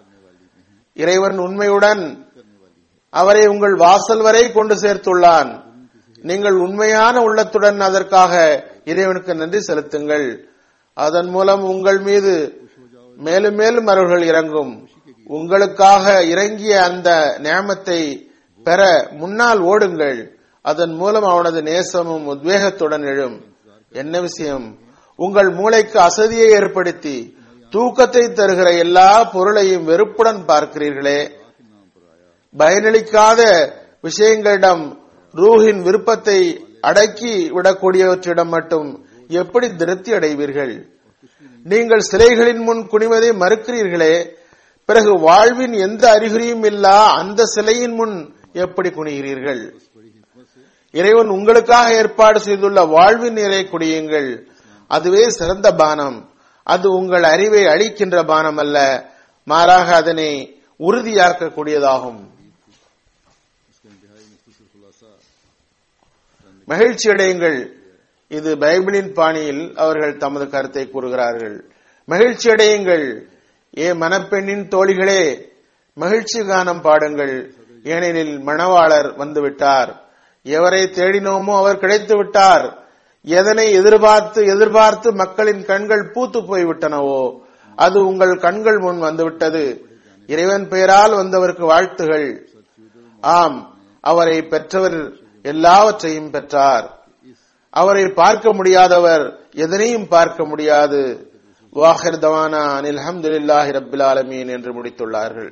இறைவன் உண்மையுடன் அவரை உங்கள் வாசல் வரை கொண்டு சேர்த்துள்ளான் நீங்கள் உண்மையான உள்ளத்துடன் அதற்காக இறைவனுக்கு நன்றி செலுத்துங்கள் அதன் மூலம் உங்கள் மீது மேலும் மேலும் அருள்கள் இறங்கும் உங்களுக்காக இறங்கிய அந்த நியமத்தை பெற முன்னால் ஓடுங்கள் அதன் மூலம் அவனது நேசமும் உத்வேகத்துடன் எழும் என்ன விஷயம் உங்கள் மூளைக்கு அசதியை ஏற்படுத்தி தூக்கத்தை தருகிற எல்லா பொருளையும் வெறுப்புடன் பார்க்கிறீர்களே பயனளிக்காத விஷயங்களிடம் ரூஹின் விருப்பத்தை அடக்கி விடக்கூடியவற்றிடம் மட்டும் எப்படி திருப்தி அடைவீர்கள் நீங்கள் சிலைகளின் முன் குனிவதை மறுக்கிறீர்களே பிறகு வாழ்வின் எந்த அறிகுறியும் இல்லா அந்த சிலையின் முன் எப்படி குனிகிறீர்கள் இறைவன் உங்களுக்காக ஏற்பாடு செய்துள்ள வாழ்வின் நிறை குடியுங்கள் அதுவே சிறந்த பானம் அது உங்கள் அறிவை அளிக்கின்ற பானம் அல்ல மாறாக அதனை உறுதியாக்கக்கூடியதாகும் மகிழ்ச்சி அடையுங்கள் இது பைபிளின் பாணியில் அவர்கள் தமது கருத்தை கூறுகிறார்கள் மகிழ்ச்சி அடையுங்கள் ஏ மணப்பெண்ணின் தோழிகளே மகிழ்ச்சி கானம் பாடுங்கள் ஏனெனில் மணவாளர் வந்துவிட்டார் எவரை தேடினோமோ அவர் கிடைத்து விட்டார் எதனை எதிர்பார்த்து எதிர்பார்த்து மக்களின் கண்கள் பூத்து போய்விட்டனவோ அது உங்கள் கண்கள் முன் வந்துவிட்டது இறைவன் பெயரால் வந்தவருக்கு வாழ்த்துகள் ஆம் அவரை பெற்றவர் எல்லாவற்றையும் பெற்றார் அவரை பார்க்க முடியாதவர் எதனையும் பார்க்க முடியாது வாஹிர் தவானா அனில் அஹமதுல்லாஹி ரபில் ஆலமீன் என்று முடித்துள்ளார்கள்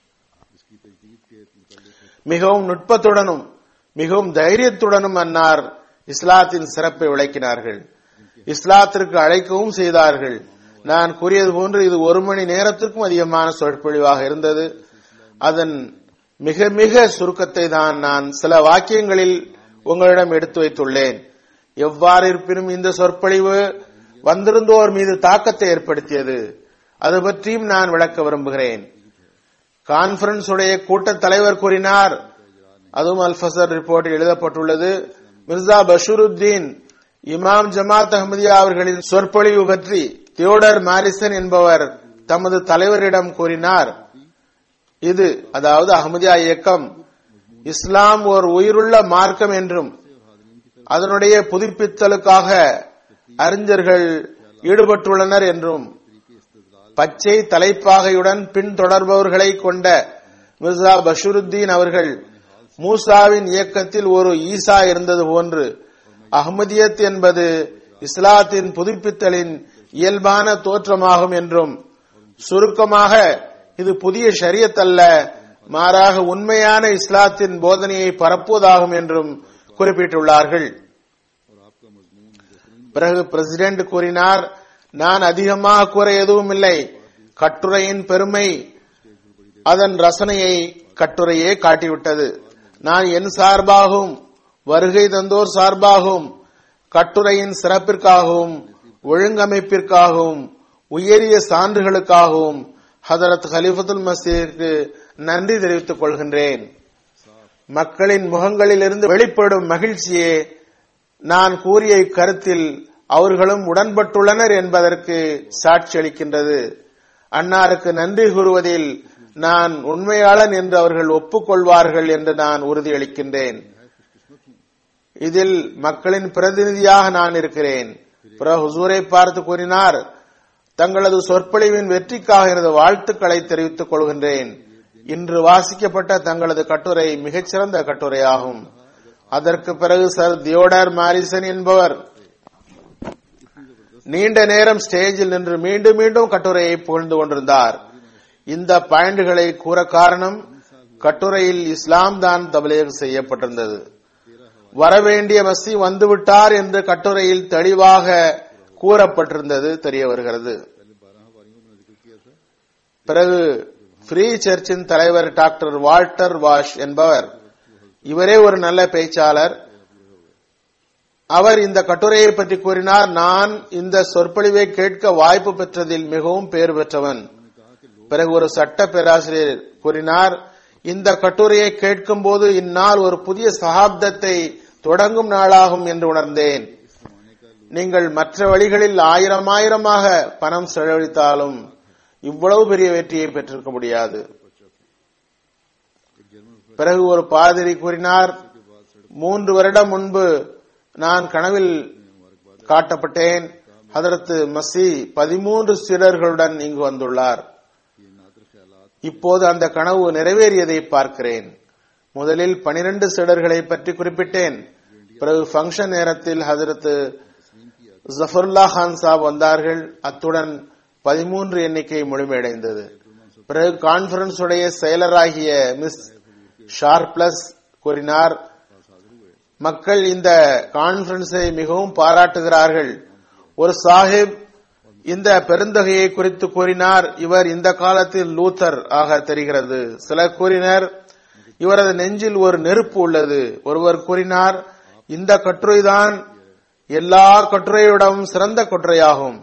மிகவும் நுட்பத்துடனும் மிகவும் தைரியத்துடனும் அன்னார் இஸ்லாத்தின் சிறப்பை விளக்கினார்கள் இஸ்லாத்திற்கு அழைக்கவும் செய்தார்கள் நான் கூறியது போன்று இது ஒரு மணி நேரத்திற்கும் அதிகமான சொற்பொழிவாக இருந்தது அதன் மிக மிக சுருக்கத்தை தான் நான் சில வாக்கியங்களில் உங்களிடம் எடுத்து வைத்துள்ளேன் எவ்வாறு இருப்பினும் இந்த சொற்பொழிவு வந்திருந்தோர் மீது தாக்கத்தை ஏற்படுத்தியது அது பற்றியும் நான் விளக்க விரும்புகிறேன் கான்பரன்ஸ் உடைய கூட்டத் தலைவர் கூறினார் அதுவும் அல்பசர் ரிப்போர்ட்டில் எழுதப்பட்டுள்ளது மிர்சா பஷருத்தீன் இமாம் ஜமாத் அஹமதியா அவர்களின் சொற்பொழிவு பற்றி தியோடர் மாரிசன் என்பவர் தமது தலைவரிடம் கூறினார் இது அதாவது அஹமதியா இயக்கம் இஸ்லாம் ஒரு உயிருள்ள மார்க்கம் என்றும் அதனுடைய புதுப்பித்தலுக்காக அறிஞர்கள் ஈடுபட்டுள்ளனர் என்றும் பச்சை தலைப்பாகையுடன் பின்தொடர்பவர்களை கொண்ட மிர்சா பஷருத்தீன் அவர்கள் மூசாவின் இயக்கத்தில் ஒரு ஈசா இருந்தது போன்று அஹ்மதியத் என்பது இஸ்லாத்தின் புதுப்பித்தலின் இயல்பான தோற்றமாகும் என்றும் சுருக்கமாக இது புதிய ஷரியத் அல்ல மாறாக உண்மையான இஸ்லாத்தின் போதனையை பரப்புவதாகும் என்றும் குறிப்பிட்டுள்ளார்கள் பிறகு பிரசிடென்ட் கூறினார் நான் அதிகமாக கூற எதுவும் இல்லை கட்டுரையின் பெருமை அதன் ரசனையை கட்டுரையே காட்டிவிட்டது நான் என் சார்பாகவும் வருகை தந்தோர் சார்பாகவும் கட்டுரையின் சிறப்பிற்காகவும் ஒழுங்கமைப்பிற்காகவும் உயரிய சான்றுகளுக்காகவும் ஹதரத் ஹலிஃபத்துல் மசீருக்கு நன்றி தெரிவித்துக் கொள்கின்றேன் மக்களின் முகங்களிலிருந்து வெளிப்படும் மகிழ்ச்சியே நான் கூறிய இக்கருத்தில் அவர்களும் உடன்பட்டுள்ளனர் என்பதற்கு சாட்சியளிக்கின்றது அன்னாருக்கு நன்றி கூறுவதில் நான் உண்மையாளன் என்று அவர்கள் ஒப்புக்கொள்வார்கள் என்று நான் உறுதியளிக்கின்றேன் இதில் மக்களின் பிரதிநிதியாக நான் இருக்கிறேன் பிறகு ஹுசூரை பார்த்து கூறினார் தங்களது சொற்பொழிவின் வெற்றிக்காக எனது வாழ்த்துக்களை தெரிவித்துக் கொள்கின்றேன் இன்று வாசிக்கப்பட்ட தங்களது கட்டுரை மிகச்சிறந்த கட்டுரையாகும் அதற்கு பிறகு சர் தியோடர் மாரிசன் என்பவர் நீண்ட நேரம் ஸ்டேஜில் நின்று மீண்டும் மீண்டும் கட்டுரையை புகழ்ந்து கொண்டிருந்தார் இந்த பாயிண்டுகளை கூற காரணம் கட்டுரையில் இஸ்லாம் தான் தபலீக் செய்யப்பட்டிருந்தது வரவேண்டிய மசி வந்துவிட்டார் என்று கட்டுரையில் தெளிவாக கூறப்பட்டிருந்தது தெரிய வருகிறது பிறகு ஃப்ரீ சர்ச்சின் தலைவர் டாக்டர் வால்டர் வாஷ் என்பவர் இவரே ஒரு நல்ல பேச்சாளர் அவர் இந்த கட்டுரையை பற்றி கூறினார் நான் இந்த சொற்பொழிவை கேட்க வாய்ப்பு பெற்றதில் மிகவும் பேர் பெற்றவன் பிறகு ஒரு சட்ட பேராசிரியர் கூறினார் இந்த கட்டுரையை கேட்கும் போது இந்நாள் ஒரு புதிய சகாப்தத்தை தொடங்கும் நாளாகும் என்று உணர்ந்தேன் நீங்கள் மற்ற வழிகளில் ஆயிரம் ஆயிரமாக பணம் செலவழித்தாலும் இவ்வளவு பெரிய வெற்றியை பெற்றிருக்க முடியாது பிறகு ஒரு பாதிரி கூறினார் மூன்று வருடம் முன்பு நான் கனவில் காட்டப்பட்டேன் ஹதரத்து மசி பதிமூன்று சிலர்களுடன் இங்கு வந்துள்ளார் இப்போது அந்த கனவு நிறைவேறியதை பார்க்கிறேன் முதலில் பனிரெண்டு சிலர்களை பற்றி குறிப்பிட்டேன் பிறகு ஃபங்க்ஷன் நேரத்தில் ஹதரத்து ஜஃபருல்லா கான் சாப் வந்தார்கள் அத்துடன் பதிமூன்று எண்ணிக்கை முழுமையடைந்தது பிறகு கான்பரன்ஸ் உடைய செயலராகிய மிஸ் ஷார்ப்ளஸ் கூறினார் மக்கள் இந்த கான்பரன்ஸை மிகவும் பாராட்டுகிறார்கள் ஒரு சாஹிப் இந்த பெருந்தொகையை குறித்து கூறினார் இவர் இந்த காலத்தில் லூத்தர் ஆக தெரிகிறது சிலர் கூறினர் இவரது நெஞ்சில் ஒரு நெருப்பு உள்ளது ஒருவர் கூறினார் இந்த கட்டுரைதான் எல்லா கட்டுரையுடனும் சிறந்த கட்டுரையாகும்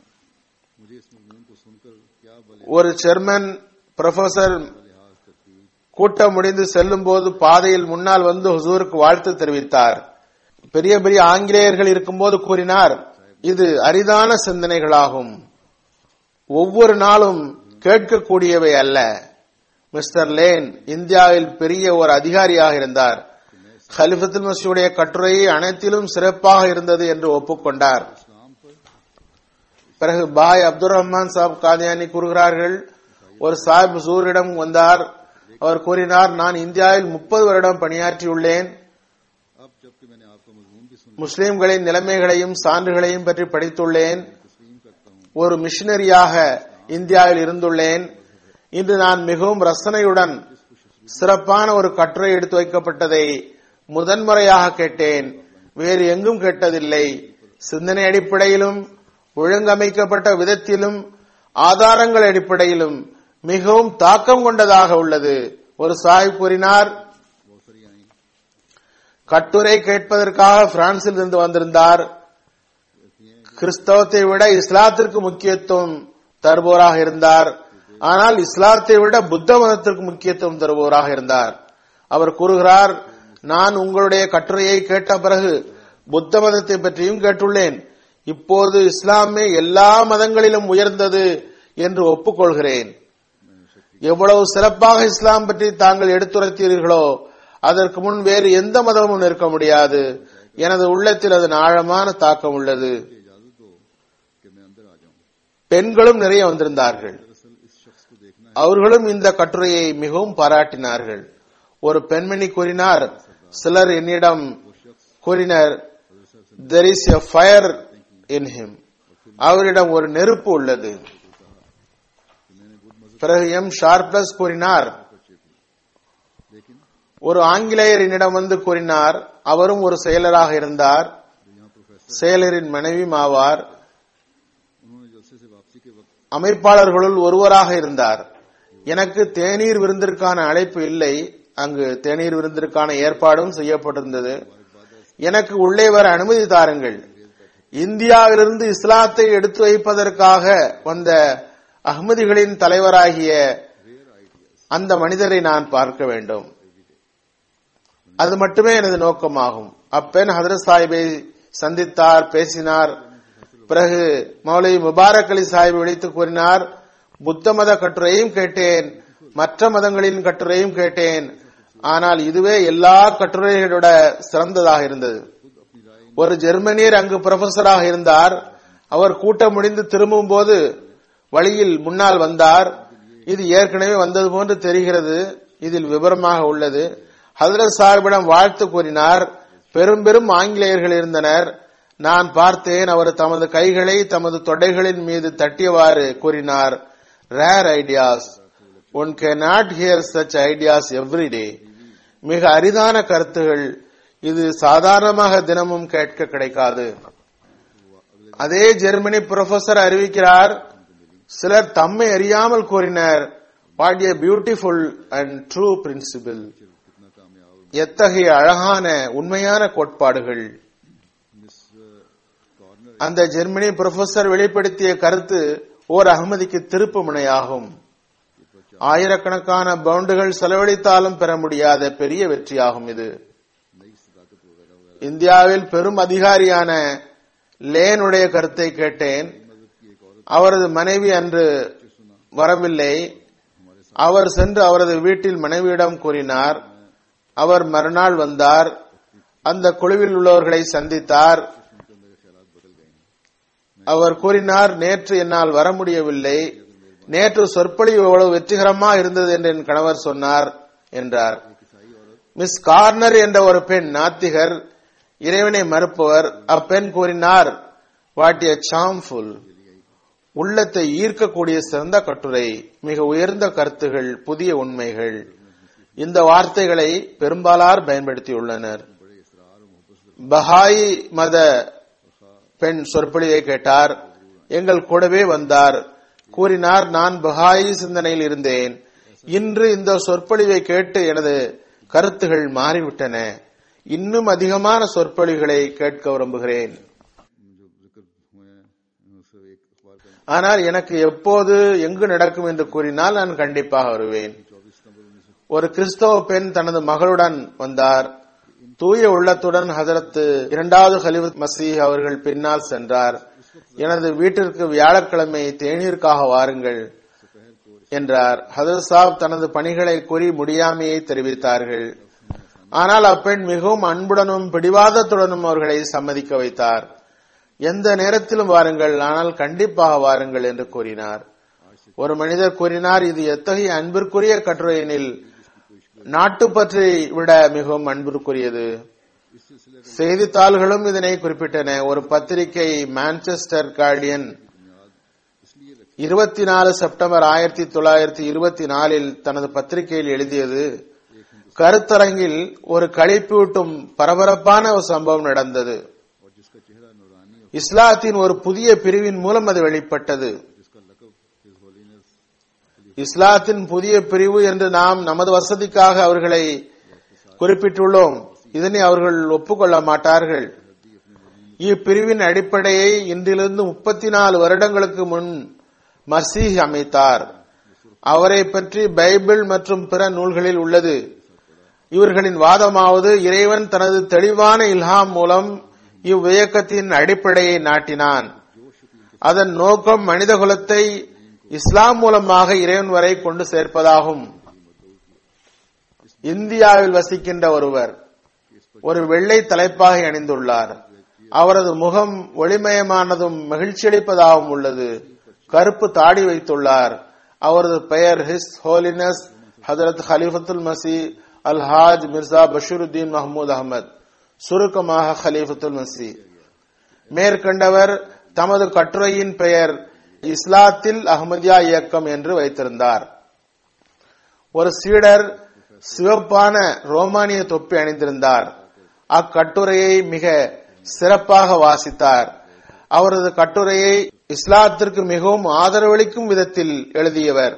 ஒரு ஜெர்மன் ப்ரொஃபசர் கூட்டம் முடிந்து செல்லும் போது பாதையில் முன்னால் வந்து ஹுசூருக்கு வாழ்த்து தெரிவித்தார் பெரிய பெரிய ஆங்கிலேயர்கள் இருக்கும்போது கூறினார் இது அரிதான சிந்தனைகளாகும் ஒவ்வொரு நாளும் கேட்கக்கூடியவை அல்ல மிஸ்டர் லேன் இந்தியாவில் பெரிய ஒரு அதிகாரியாக இருந்தார் ஹலிஃபத்துல் மசியுடைய கட்டுரை அனைத்திலும் சிறப்பாக இருந்தது என்று ஒப்புக்கொண்டார் பிறகு பாய் அப்துல் ரஹ்மான் சாப் காதியானி கூறுகிறார்கள் ஒரு சாஹிப் ஹுசூரிடம் வந்தார் அவர் கூறினார் நான் இந்தியாவில் முப்பது வருடம் பணியாற்றியுள்ளேன் अब जबकि मैंने आपका मजमून भी सुन முஸ்லிம்களின் நிலைமைகளையும் சான்றுகளையும் பற்றி படித்துள்ளேன் तस्लीम करता हूँ ஒரு மிஷனரியாக இந்தியாவில் இருந்துள்ளேன் இன்று நான் மிகவும் ரசனையுடன் சிறப்பான ஒரு கட்டுரை எடுத்து வைக்கப்பட்டதை முதன்முறையாக கேட்டேன் வேறு எங்கும் கேட்டதில்லை சிந்தனை அடிப்படையிலும் ஒழுங்கமைக்கப்பட்ட விதத்திலும் ஆதாரங்கள் அடிப்படையிலும் மிகவும் தாக்கம் கொண்டதாக உள்ளது ஒரு சாஹிப் கூறினார் बहुत सारी आई கட்டுரை கேட்பதற்காக பிரான்சில் இருந்து வந்திருந்தார் கிறிஸ்தவத்தை விட இஸ்லாத்திற்கு முக்கியத்துவம் தருபவராக இருந்தார் ஆனால் இஸ்லாத்தை விட புத்த மதத்திற்கு முக்கியத்துவம் தருபவராக இருந்தார் அவர் கூறுகிறார் நான் உங்களுடைய கட்டுரையை கேட்ட பிறகு புத்த மதத்தை பற்றியும் கேட்டுள்ளேன் இப்போது இஸ்லாமே எல்லா மதங்களிலும் உயர்ந்தது என்று ஒப்புக்கொள்கிறேன் எவ்வளவு சிறப்பாக இஸ்லாம் பற்றி தாங்கள் எடுத்துரைத்தீர்களோ அதற்கு முன் வேறு எந்த மதமும் நிற்க முடியாது எனது உள்ளத்தில் அதன் ஆழமான தாக்கம் உள்ளது इजाजत दो कि मैं अंदर आ जाऊं பெண்களும் நிறைய வந்திருந்தார்கள் दरअसल इस शख्स को देखना அவர்களும் இந்த கட்டுரையை மிகவும் பாராட்டினார்கள் ஒரு பெண்மணி கூறினார் சிலர் என்னிடம் கூறினர் there is a fire in him அவரிடம் ஒரு நெருப்பு உள்ளது பிறகு எம் ஷார்ப்ளஸ் கூறினார் लेकिन ஒரு ஆங்கிலேயர் என்னிடம் வந்து கூறினார் அவரும் ஒரு செயலராக இருந்தார் यहाँ प्रोफेसर செயலரின் மனைவியும் ஆவார் उन्होंने जलसे से वापसी के वक्त அமைப்பாளர்களுள் ஒருவராக இருந்தார் எனக்கு தேநீர் விருந்திற்கான அழைப்பு இல்லை அங்கு தேநீர் விருந்திற்கான ஏற்பாடும் செய்யப்பட்டிருந்தது எனக்கு உள்ளே வர அனுமதி தாருங்கள் இந்தியாவிலிருந்து இஸ்லாத்தை எடுத்து வைப்பதற்காக வந்த அஹ்மதிகளின் தலைவராகிய அந்த மனிதரை நான் பார்க்க வேண்டும் அது மட்டுமே எனது நோக்கமாகும் அப்பெண் ஹதரத் சாஹிபை சந்தித்தார் பேசினார் பிறகு மௌலை முபாரக் அலி சாஹிப் விழித்து கூறினார் புத்த மத கட்டுரையும் கேட்டேன் மற்ற மதங்களின் கட்டுரையும் கேட்டேன் ஆனால் இதுவே எல்லா கட்டுரைகளோட சிறந்ததாக இருந்தது ஒரு ஜெர்மனியர் அங்கு புரொஃபசராக இருந்தார் அவர் கூட்டம் முடிந்து திரும்பும் போது வழியில் முன்னால் வந்தார் இது ஏற்கனவே வந்தது போன்று தெரிகிறது இதில் விவரமாக உள்ளது ஹதரத் சாஹிபிடம் வாழ்த்து கூறினார் பெரும் பெரும் ஆங்கிலேயர்கள் இருந்தனர் நான் பார்த்தேன் அவர் தமது கைகளை தமது தொடைகளின் மீது தட்டியவாறு கூறினார் rare ideas one can not hear such ideas every day மிக அரிதான கருத்துகள் இது சாதாரணமாக தினமும் கேட்க கிடைக்காது அதே ஜெர்மனி புரொஃபசர் அறிவிக்கிறார் சிலர் தம்மை அறியாமல் கூறினர் what a beautiful and true principle எத்தகைய அழகான உண்மையான கோட்பாடுகள் அந்த ஜெர்மனி புரொஃபசர் வெளிப்படுத்திய கருத்து ஓர் அகமதிக்கு திருப்பு முனையாகும் ஆயிரக்கணக்கான பவுண்டுகள் செலவழித்தாலும் பெற முடியாத பெரிய வெற்றியாகும் இது இந்தியாவில் பெரும் அதிகாரியான லேனுடைய கருத்தை கேட்டேன் அவரது மனைவி அன்று வரவில்லை அவர் சென்று அவரது வீட்டில் மனைவியிடம் கூறினார் அவர் மறுநாள் வந்தார் அந்த குழுவில் உள்ளவர்களை சந்தித்தார் அவர் கூறினார் நேற்று என்னால் வர முடியவில்லை நேற்று சொற்பொழிவு எவ்வளவு வெற்றிகரமா இருந்தது என்று என் கணவர் சொன்னார் என்றார் மிஸ் கார்னர் என்ற ஒரு பெண் நாத்திகர் இறைவனை மறுப்பவர் அப்பெண் கூறினார் வாட் ஏ சாம்ஃபுல் உள்ளத்தை ஈர்க்கக்கூடிய சிறந்த கட்டுரை மிக உயர்ந்த கருத்துகள் புதிய உண்மைகள் இந்த வார்த்தைகளை பெரும்பாலார் பயன்படுத்தியுள்ளனர் பஹாய் மத பெண் சொற்பொழிவை கேட்டார் எங்கள் கூடவே வந்தார் கூறினார் நான் பஹாயி சிந்தனையில் இருந்தேன் இன்று இந்த சொற்பொழிவை கேட்டு எனது கருத்துகள் மாறிவிட்டன இன்னும் அதிகமான சொற்பொழிவுகளை கேட்க விரும்புகிறேன் जो जिक्र हुए हैं उनसे एक अखबार का ஆனால் எனக்கு எப்போது எங்கு நடக்கும் என்று கூறினால் நான் கண்டிப்பாக வருவேன் ஒரு கிறிஸ்தவ பெண் தனது மகளுடன் வந்தார் தூய உள்ளத்துடன் ஹதரத்து இரண்டாவது ஹலிஃபத் மசீஹ் அவர்கள் பின்னால் சென்றார் எனது வீட்டிற்கு வியாழக்கிழமை தேநீருக்காக வாருங்கள் என்றார் ஹதரத் சாப் தனது பணிகளை கூறி முடியாமையை தெரிவித்தார்கள் ஆனால் அப்பெண் மிகவும் அன்புடனும் பிடிவாதத்துடனும் அவர்களை சம்மதிக்க வைத்தார் எந்த நேரத்திலும் வாருங்கள் ஆனால் கண்டிப்பாக வாருங்கள் என்று கூறினார் ஒரு மனிதர் கூறினார் இது எத்தகைய அன்பிற்குரிய கட்டுரையினில் நாட்டுப்பற்றை விட மிகவும் அன்பிற்குரியது செய்தித்தாள்களும் இதனை குறிப்பிட்டன ஒரு பத்திரிகை மான்செஸ்டர் கார்டியன் இருபத்தி நாலு செப்டம்பர் ஆயிரத்தி தொள்ளாயிரத்தி இருபத்தி நாலில் தனது பத்திரிகையில் எழுதியது கருத்தரங்கில் ஒரு களிப்பூட்டும் பரபரப்பான ஒரு சம்பவம் நடந்தது और जिसका चेहरा नूरानी और இஸ்லாத்தின் ஒரு புதிய பிரிவின் மூலம் அது வெளிப்பட்டது जिसका लकब हिज होलीनेस இஸ்லாத்தின் புதிய பிரிவு என்று நாம் நமது வசதிக்காக அவர்களை குறிப்பிட்டுள்ளோம் இதனை அவர்கள் ஒப்புக்கொள்ள மாட்டார்கள் இப்பிரிவின் அடிப்படையை இன்றிலிருந்து முப்பத்தி நாலு வருடங்களுக்கு முன் மசீஹ் அமைத்தார் அவரை பற்றி பைபிள் மற்றும் பிற நூல்களில் உள்ளது இவர்களின் வாதமாவது இறைவன் தனது தெளிவான இல்ஹாம் மூலம் இவ்வியக்கத்தின் அடிப்படையை நாட்டினான் அதன் நோக்கம் மனிதகுலத்தை இஸ்லாம் மூலமாக இறைவன் வரை கொண்டு சேர்ப்பதாகும் இந்தியாவில் வசிக்கின்ற ஒருவர் ஒரு வெள்ளை தலைப்பாகை அணிந்துள்ளார் அவரது முகம் ஒளிமயமானதும் மகிழ்ச்சியளிப்பதாகவும் உள்ளது கருப்பு தாடி வைத்துள்ளார் அவரது பெயர் ஹிஸ் ஹோலினஸ் ஹதரத் ஹலிஃபத்துல் மசி அல் ஹாஜ் மிர்சா பஷீருத்தீன் மஹமூத் அகமது சுருக்கமாக ஹலீஃபத்துல் மசி மேற்கண்டவர் தமது கட்டுரையின் பெயர் இஸ்லாத்தில் அஹ்மதியா இயக்கம் என்று வைத்திருந்தார் ஒரு சீடர் சிவப்பான ரோமானிய தொப்பி அணிந்திருந்தார் அக்கட்டுரையை மிக சிறப்பாக வாசித்தார் அவரது கட்டுரையை இஸ்லாத்திற்கு மிகவும் ஆதரவளிக்கும் விதத்தில் எழுதியவர்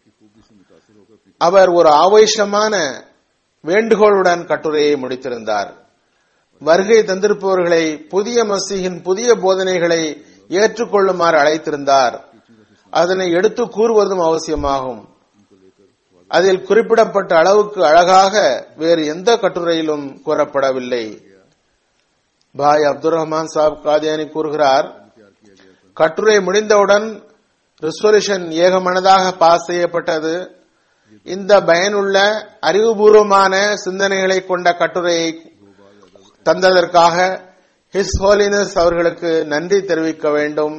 அவர் ஒரு ஆவேசமான வேண்டுகோளுடன் கட்டுரையை முடித்திருந்தார் வருகை தந்திருப்பவர்களை புதிய மசீகின் புதிய போதனைகளை ஏற்றுக்கொள்ளுமாறு அழைத்திருந்தார் அதனை எடுத்து கூறுவதும் அவசியமாகும் அதில் குறிப்பிடப்பட்ட அளவுக்கு அழகாக வேறு எந்த கட்டுரையிலும் கூறப்படவில்லை பாய் அப்துல் ரஹ்மான் சாப் காதியானி கூறுகிறார் கட்டுரை முடிந்தவுடன் ரெசல்யூஷன் ஏகமனதாக பாஸ் செய்யப்பட்டது இந்த பயனுள்ள அறிவுபூர்வமான சிந்தனைகளை கொண்ட கட்டுரையை தந்ததற்காக ஹிஸ் ஹோலினஸ் அவர்களுக்கு நன்றி தெரிவிக்க வேண்டும்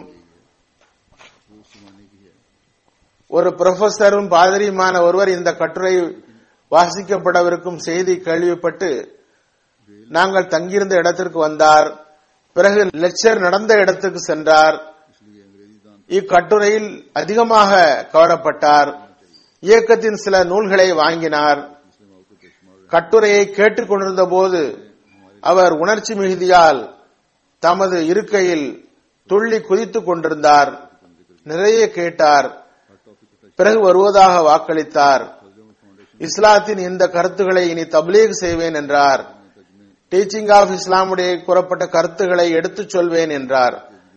ஒரு புரொஃபசரும் பாதிரியுமான ஒருவர் இந்த கட்டுரை வாசிக்கப்படவிருக்கும் செய்தி கேள்விப்பட்டு நாங்கள் தங்கியிருந்த இடத்திற்கு வந்தார் பிறகு லெக்சர் நடந்த இடத்துக்கு சென்றார் இக்கட்டுரையில் அதிகமாக கவரப்பட்டார் இயக்கத்தின் சில நூல்களை வாங்கினார் கட்டுரையை கேட்டுக் கொண்டிருந்த போது அவர் உணர்ச்சி மிகுதியால் தமது இருக்கையில் துள்ளி குதித்துக் கொண்டிருந்தார் நிறைய கேட்டார் பிறகு வருவதாக வாக்களித்தார் இஸ்லாத்தின் இந்த கருத்துக்களை இனி தப்லீக் செய்வேன் என்றார் டீச்சிங் ஆஃப் இஸ்லாமுடைய கூறப்பட்ட கருத்துக்களை எடுத்துச் சொல்வேன் என்றார்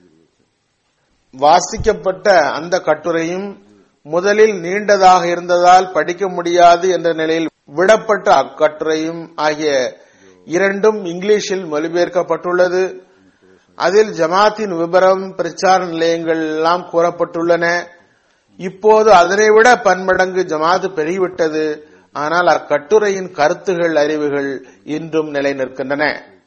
வாசிக்கப்பட்ட அந்த கட்டுரையும் முதலில் நீண்டதாக இருந்ததால் படிக்க முடியாது என்ற நிலையில் விடப்பட்ட அக்கட்டுரையும் ஆகிய இரண்டும் இங்கிலீஷில் மொழிபெயர்க்கப்பட்டுள்ளது அதில் ஜமாத்தின் விபரம் பிரச்சார நிலையங்கள் எல்லாம் கூறப்பட்டுள்ளன இப்போது அதனை விட பன்மடங்கு ஜமாத்து பெருகிவிட்டது ஆனால் அக்கட்டுரையின் கருத்துகள் அறிவுகள் இன்றும் நிலை நிற்கின்றன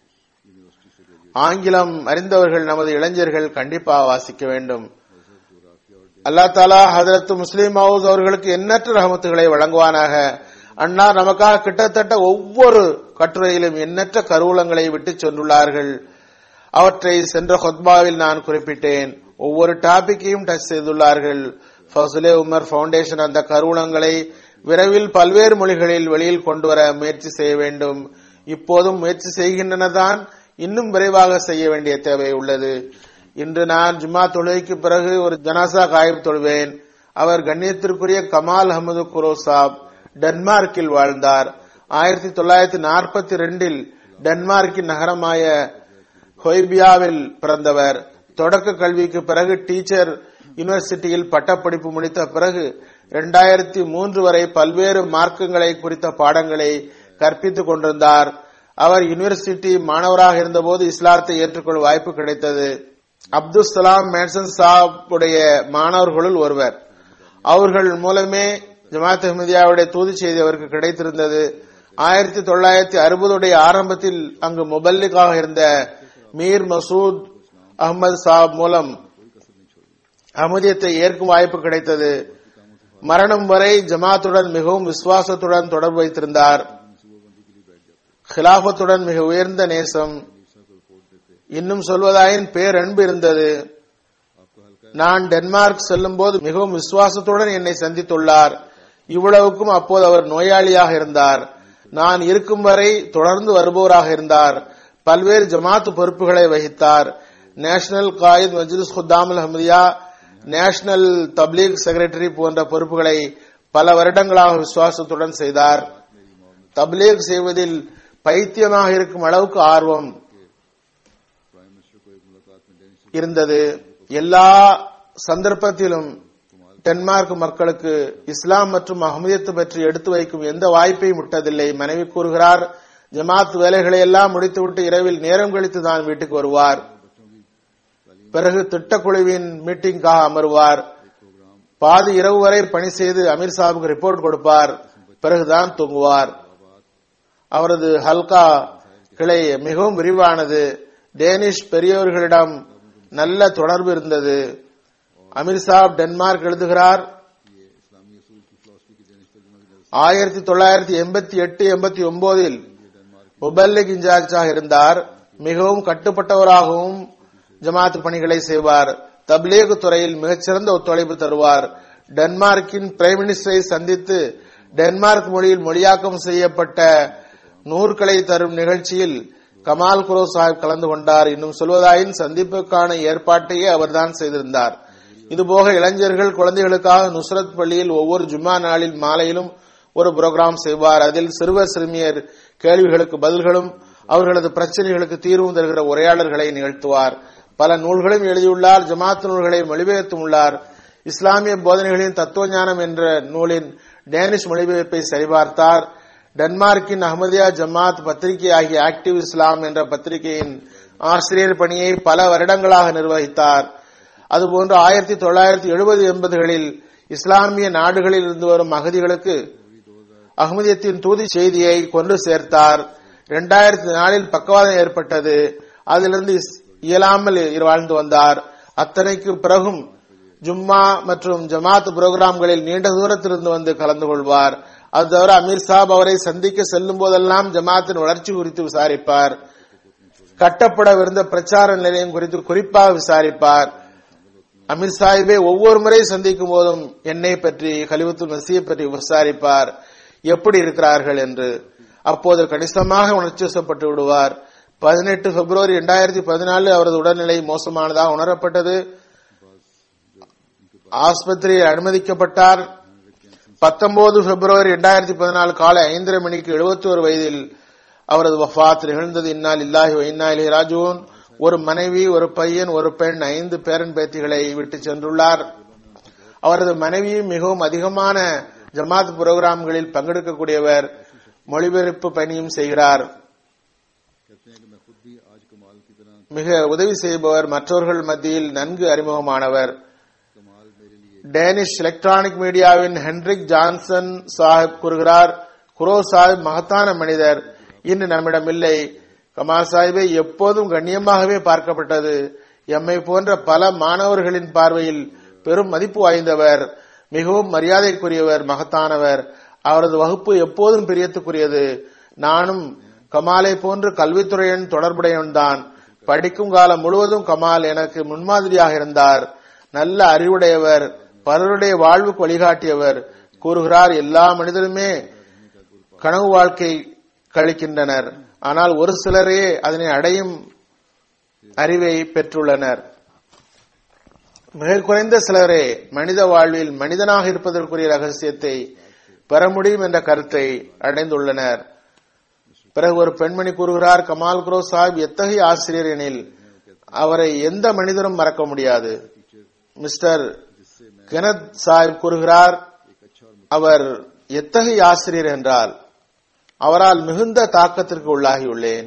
ஆங்கிலம் அறிந்தவர்கள் நமது இளைஞர்கள் கண்டிப்பாக வாசிக்க வேண்டும் அல்லா தாலா ஹதரத் முஸ்லீம் ஹவுஸ் அவர்களுக்கு எண்ணற்ற ரஹமத்துகளை வழங்குவானாக அண்ணா நமக்காக கிட்டத்தட்ட ஒவ்வொரு கட்டுரையிலும் எண்ணற்ற கருவூலங்களை விட்டு சென்றுள்ளார்கள் அவற்றை சென்ற ஹொத்பாவில் நான் குறிப்பிட்டேன் ஒவ்வொரு டாபிக்கையும் டச் செய்துள்ளார்கள் ஃபசுலே உமர் பவுண்டேஷன் அந்த கருவூலங்களை விரைவில் பல்வேறு மொழிகளில் வெளியில் கொண்டு வர முயற்சி செய்ய வேண்டும் இப்போதும் முயற்சி செய்கின்றனதான் இன்னும் விரைவாக செய்ய வேண்டிய தேவை உள்ளது இன்று நான் ஜும்மா தொழுகைக்கு பிறகு ஒரு ஜனாசா காயிப் தொழுவேன் அவர் கண்ணியத்திற்குரிய கமால் அகமது குரோசாப் டென்மார்க்கில் வாழ்ந்தார் ஆயிரத்தி தொள்ளாயிரத்தி நாற்பத்தி ரெண்டில் டென்மார்க்கின் நகரமாய ஹொய்பியாவில் பிறந்தவர் தொடக்க கல்விக்கு பிறகு டீச்சர் யூனிவர்சிட்டியில் பட்டப்படிப்பு முடித்த பிறகு இரண்டாயிரத்தி மூன்று வரை பல்வேறு மார்க்கங்களை குறித்த பாடங்களை கற்பித்துக் கொண்டிருந்தார் அவர் யூனிவர்சிட்டி மாணவராக இருந்தபோது இஸ்லாத்தை ஏற்றுக்கொள்ள வாய்ப்பு கிடைத்தது அப்துல் சலாம் மேன்சன் சாப் உடைய மாணவர்களுள் ஒருவர் அவர்கள் மூலமே ஜமாத் அஹமதியாவுடைய தூது செய்தி அவருக்கு கிடைத்திருந்தது ஆயிரத்தி தொள்ளாயிரத்தி அறுபதுடைய ஆரம்பத்தில் அங்கு முபல்லிக்காக இருந்த மீர் மசூத் அகமது சாப் மூலம் அமுதியத்தை ஏற்கும் வாய்ப்பு கிடைத்தது மரணம் வரை ஜமாத்துடன் மிகவும் விசுவாசத்துடன் தொடர்பு வைத்திருந்தார் ஹிலாபத்துடன் மிக உயர்ந்த நேசம் இன்னும் சொல்வதாயின் பேரன்பு இருந்தது நான் டென்மார்க் செல்லும் போது மிகவும் விசுவாசத்துடன் என்னை சந்தித்துள்ளார் இவ்வளவுக்கும் அப்போது அவர் நோயாளியாக இருந்தார் நான் இருக்கும் வரை தொடர்ந்து வருபவராக இருந்தார் பல்வேறு ஜமாத்து பொறுப்புகளை வகித்தார் national Qaid Majlis Khuddamul Ahmadiyya national Tabligh secretary போன்ற பொறுப்புகளை பல வருடங்களாக விசுவாசத்துடன் செய்தார் தப்லீக் செய்வதில் பைத்தியமாக இருக்கும் அளவுக்கு ஆர்வம் இருந்தது எல்லா சந்தர்ப்பத்திலும் டென்மார்க் மக்களுக்கு இஸ்லாம் மற்றும் அகமதியத்து பற்றி எடுத்து வைக்கும் எந்த வாய்ப்பையும் விட்டதில்லை மனைவி கூறுகிறார் ஜமாத் வேலைகளை எல்லாம் முடித்துவிட்டு இரவில் நேரம் கழித்து தான் வீட்டுக்கு வருவார் பிறகு திட்டக்குழுவின் மீட்டிங்காக அமருவார் பாதி இரவு வரை பணி செய்து அமீர் சாஹுக்கு ரிப்போர்ட் கொடுப்பார் பிறகுதான் தூங்குவார் அவரது ஹல்கா கிளை மிகவும் விரிவானது டேனிஷ் பெரியவர்களிடம் நல்ல தொடர்பு இருந்தது அமீர் சாப் டென்மார்க் எழுதுகிறார் ஆயிரத்தி தொள்ளாயிரத்தி எண்பத்தி எட்டு எண்பத்தி ஒன்பதில் முபல்லிக் இன்சார்ஜாக இருந்தார் மிகவும் கட்டுப்பட்டவராகவும் ஜமாத் பணிகளை செய்வார் தப்லீக் துறையில் மிகச்சிறந்த ஒத்துழைப்பு தருவார் டென்மார்க்கின் பிரைம் மினிஸ்டரை சந்தித்து டென்மார்க் மொழியில் மொழியாக்கம் செய்யப்பட்ட நூற்களை தரும் நிகழ்ச்சியில் கமால் குரோ சாஹிப் கலந்து கொண்டார் இன்னும் சொல்வதாயின் சந்திப்புக்கான ஏற்பாட்டையே அவர்தான் செய்திருந்தார் இதுபோக இளைஞர்கள் குழந்தைகளுக்காக நுஸ்ரத் பள்ளியில் ஒவ்வொரு ஜும்மா நாளில் மாலையிலும் ஒரு புரோகிராம் செய்வார் அதில் சிறுவர் சிறுமியர் கேள்விகளுக்கு பதில்களும் அவர்களது பிரச்சனைகளுக்கு தீர்வும் தருகிற உரையாடல்களை நிகழ்த்துவார் பல நூல்களும் எழுதியுள்ளார் ஜமாத் நூல்களை மொழிபெயர்த்தும் உள்ளார் இஸ்லாமிய போதனைகளின் தத்துவ ஞானம் என்ற நூலின் டேனிஷ் மொழிபெயர்ப்பை சரிபார்த்தார் டென்மார்க்கின் அஹமதியா ஜமாத் பத்திரிகை ஆகிய ஆக்டிவ் இஸ்லாம் என்ற பத்திரிகையின் ஆசிரியர் பணியை பல வருடங்களாக நிர்வகித்தார் அதுபோன்று ஆயிரத்தி தொள்ளாயிரத்தி எழுபது எண்பதுகளில் இஸ்லாமிய நாடுகளில் இருந்து வரும் அகதிகளுக்கு அகமதியத்தின் தூதி செய்தியை கொண்டு சேர்த்தார் இரண்டாயிரத்தி நாலில் பக்கவாதம் ஏற்பட்டது அதிலிருந்து இஸ்- இயலாமல் வாழ்ந்து வந்தார் அத்தனைக்கு பிறகும் ஜும்மா மற்றும் ஜமாத் புரோகிராம்களில் நீண்ட தூரத்திலிருந்து வந்து கலந்து கொள்வார் அது தவிர அமீர் சாப் அவரை சந்திக்க செல்லும் போதெல்லாம் ஜமாத்தின் வளர்ச்சி குறித்து விசாரிப்பார் கட்டப்படவிருந்த பிரச்சார நிலையம் குறித்து குறிப்பாக விசாரிப்பார் அமீர் சாஹிபை ஒவ்வொரு முறை சந்திக்கும் போதும் என்னை பற்றி கலிவத்துல் மசியை பற்றி விசாரிப்பார் எப்படி இருக்கிறார்கள் என்று அப்போது கணிசமாக உணர்ச்சிவசப்பட்டு விடுவார் பதினெட்டு பிப்ரவரி இரண்டாயிரத்தி பதினாலு அவரது உடல்நிலை மோசமானதாக உணரப்பட்டது ஆஸ்பத்திரியில் அனுமதிக்கப்பட்டார் பத்தொன்பது பிப்ரவரி இரண்டாயிரத்தி பதினாலு காலை ஐந்தரை மணிக்கு எழுபத்தி ஒரு வயதில் அவரது வஃபாத் நிகழ்ந்தது இன்னால் இல்லாஹி இன்னா இலி ராஜூன் ஒரு மனைவி ஒரு பையன் ஒரு பெண் ஐந்து பேரன் பேத்திகளை விட்டு சென்றுள்ளார் அவரது மனைவியும் மிகவும் அதிகமான ஜமாத் புரோகிராம்களில் பங்கெடுக்கக்கூடியவர் மொழிபெயர்ப்பு பணியும் செய்கிறார் कहते हैं कि मैं खुद भी आज कमाल की तरह மிக உதவி செய்பவர் மற்றவர்கள் மத்தியில் நன்கு அறிமுகமானவர் कमाल मेरे लिए டேனிஷ் எலக்ட்ரானிக் மீடியாவின் ஹென்ரிக் ஜான்சன் சாஹிப் கூறுகிறார் குரோ சாஹிப் மகத்தான மனிதர் இன்று நம்மிடம் இல்லை கமால் சாஹிபை எப்போதும் கண்ணியமாகவே பார்க்கப்பட்டது எம்மை போன்ற பல மாணவர்களின் பார்வையில் பெரும் மதிப்பு வாய்ந்தவர் மிகவும் மரியாதைக்குரியவர் மகத்தானவர் அவரது வகுப்பு எப்போதும் பிரியத்துக்குரியது நானும் கமாலை போன்று கல்வித்துறையுடன் தொடர்புடையவன்தான் படிக்கும் காலம் முழுவதும் கமால் எனக்கு முன்மாதிரியாக இருந்தார் நல்ல அறிவுடையவர் பலருடைய வாழ்வுக்கு வழிகாட்டியவர் கூறுகிறார் எல்லா மனிதருமே கனவு வாழ்க்கை கழிக்கின்றனர் ஆனால் ஒரு சிலரே அதனை அடையும் அறிவை பெற்றுள்ளனர் மிக குறைந்த சிலரே மனித வாழ்வில் மனிதனாக இருப்பதற்குரிய ரகசியத்தை பெற முடியும் என்ற கருத்தை அடைந்துள்ளனர் பிறகு ஒரு பெண்மணி கூறுகிறார் கமால் குரோ சாஹிப் எத்தகைய ஆசிரியர் எனில் அவரை எந்த மனிதரும் மறக்க முடியாது மிஸ்டர் கெனத் சாஹிப் கூறுகிறார் அவர் எத்தகைய ஆசிரியர் என்றால் அவரால் மிகுந்த தாக்கத்திற்கு உள்ளாகியுள்ளேன்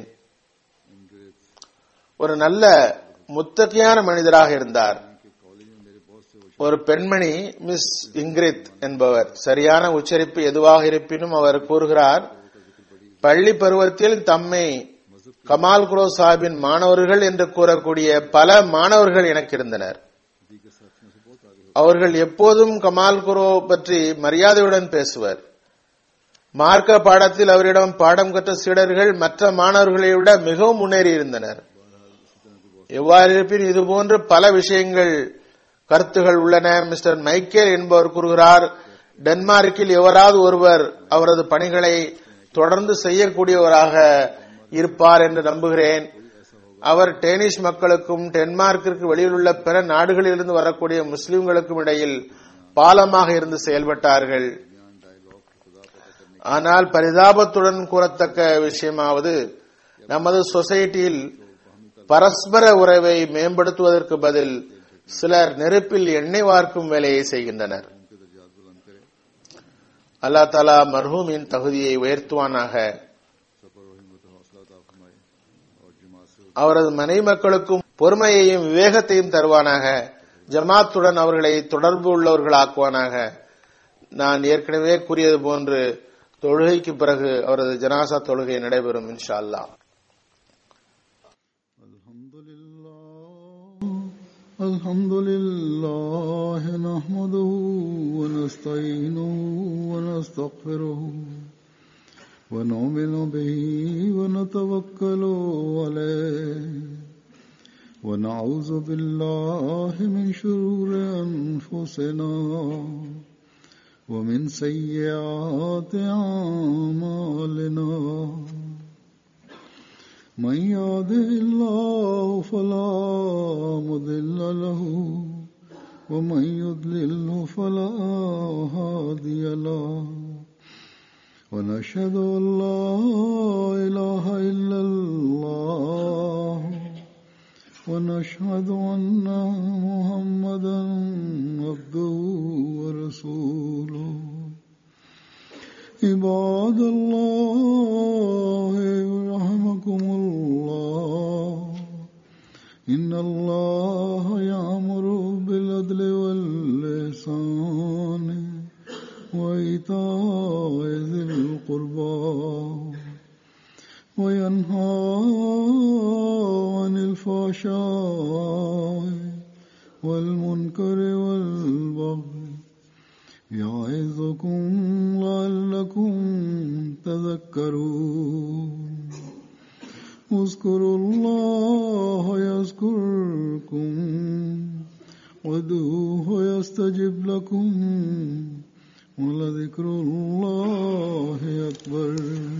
ஒரு நல்ல முத்தகையான மனிதராக இருந்தார் ஒரு பெண்மணி மிஸ் இங்கிரித் என்பவர் சரியான உச்சரிப்பு எதுவாக இருப்பினும் அவர் கூறுகிறார் பள்ளி பருவத்தில் தம்மை கமால் குரோ சாஹிபின் மாணவர்கள் என்று கூறக்கூடிய பல மாணவர்கள் எனக்கு இருந்தனர் அவர்கள் எப்போதும் கமால் குரோ பற்றி மரியாதையுடன் பேசுவர் மார்க்க பாடத்தில் அவரிடம் பாடம் கற்ற சீடர்கள் மற்ற மாணவர்களை விட மிகவும் முன்னேறி இருந்தனர் எவ்வாறு இருப்பினும் இதுபோன்று பல விஷயங்கள் கருத்துகள் உள்ளன மிஸ்டர் மைக்கேல் என்பவர் கூறுகிறார் டென்மார்க்கில் எவராவது ஒருவர் அவரது பணிகளை தொடர்ந்து செய்யக்கூடியவராக இருப்பார் என்று நம்புகிறேன் அவர் டேனிஷ் மக்களுக்கும் டென்மார்க்கிற்கு வெளியில் உள்ள பிற நாடுகளிலிருந்து வரக்கூடிய முஸ்லிம்களுக்கும் இடையில் பாலமாக இருந்து செயல்பட்டார்கள் ஆனால் பரிதாபத்துடன் கூறத்தக்க விஷயமாவது நமது சொசைட்டியில் பரஸ்பர உறவை மேம்படுத்துவதற்கு பதில் சிலர் நெருப்பில் எண்ணெய் வார்க்கும் வேலையை செய்கின்றனர் அல்லா தாலா மர்ஹூமின் தகுதியை உயர்த்துவானாக அவரது மனைவி மக்களுக்கும் பொறுமையையும் விவேகத்தையும் தருவானாக ஜமாத்துடன் அவர்களை தொடர்பு உள்ளவர்களாக்குவானாக நான் ஏற்கனவே கூறியது போன்று தொழுகைக்கு பிறகு அவரது ஜனாசா தொழுகை நடைபெறும் இன்ஷா அல்லாஹ் الحمد لله الحمد لله نحمده ونستعينه ونستغفره ونؤمن به ونتوكل عليه ونعوذ بالله من شرور أنفسنا ومن سيئات أعمالنا من يهده الله فلا مضل له ومن يضلل فلا هادي له ونشهد ان لا اله الا الله ونشهد ان محمدا عبده ورسوله عباد الله رحمكم الله إن الله يأمر بالعدل واللسان وإيتاء ذي القربى وينهى عن الفحشاء والمنكر والبغي يعظكم لعلكم تذكرون اذكروا الله يذكركم وادعوه يستجب لكم ولذكر الله أكبر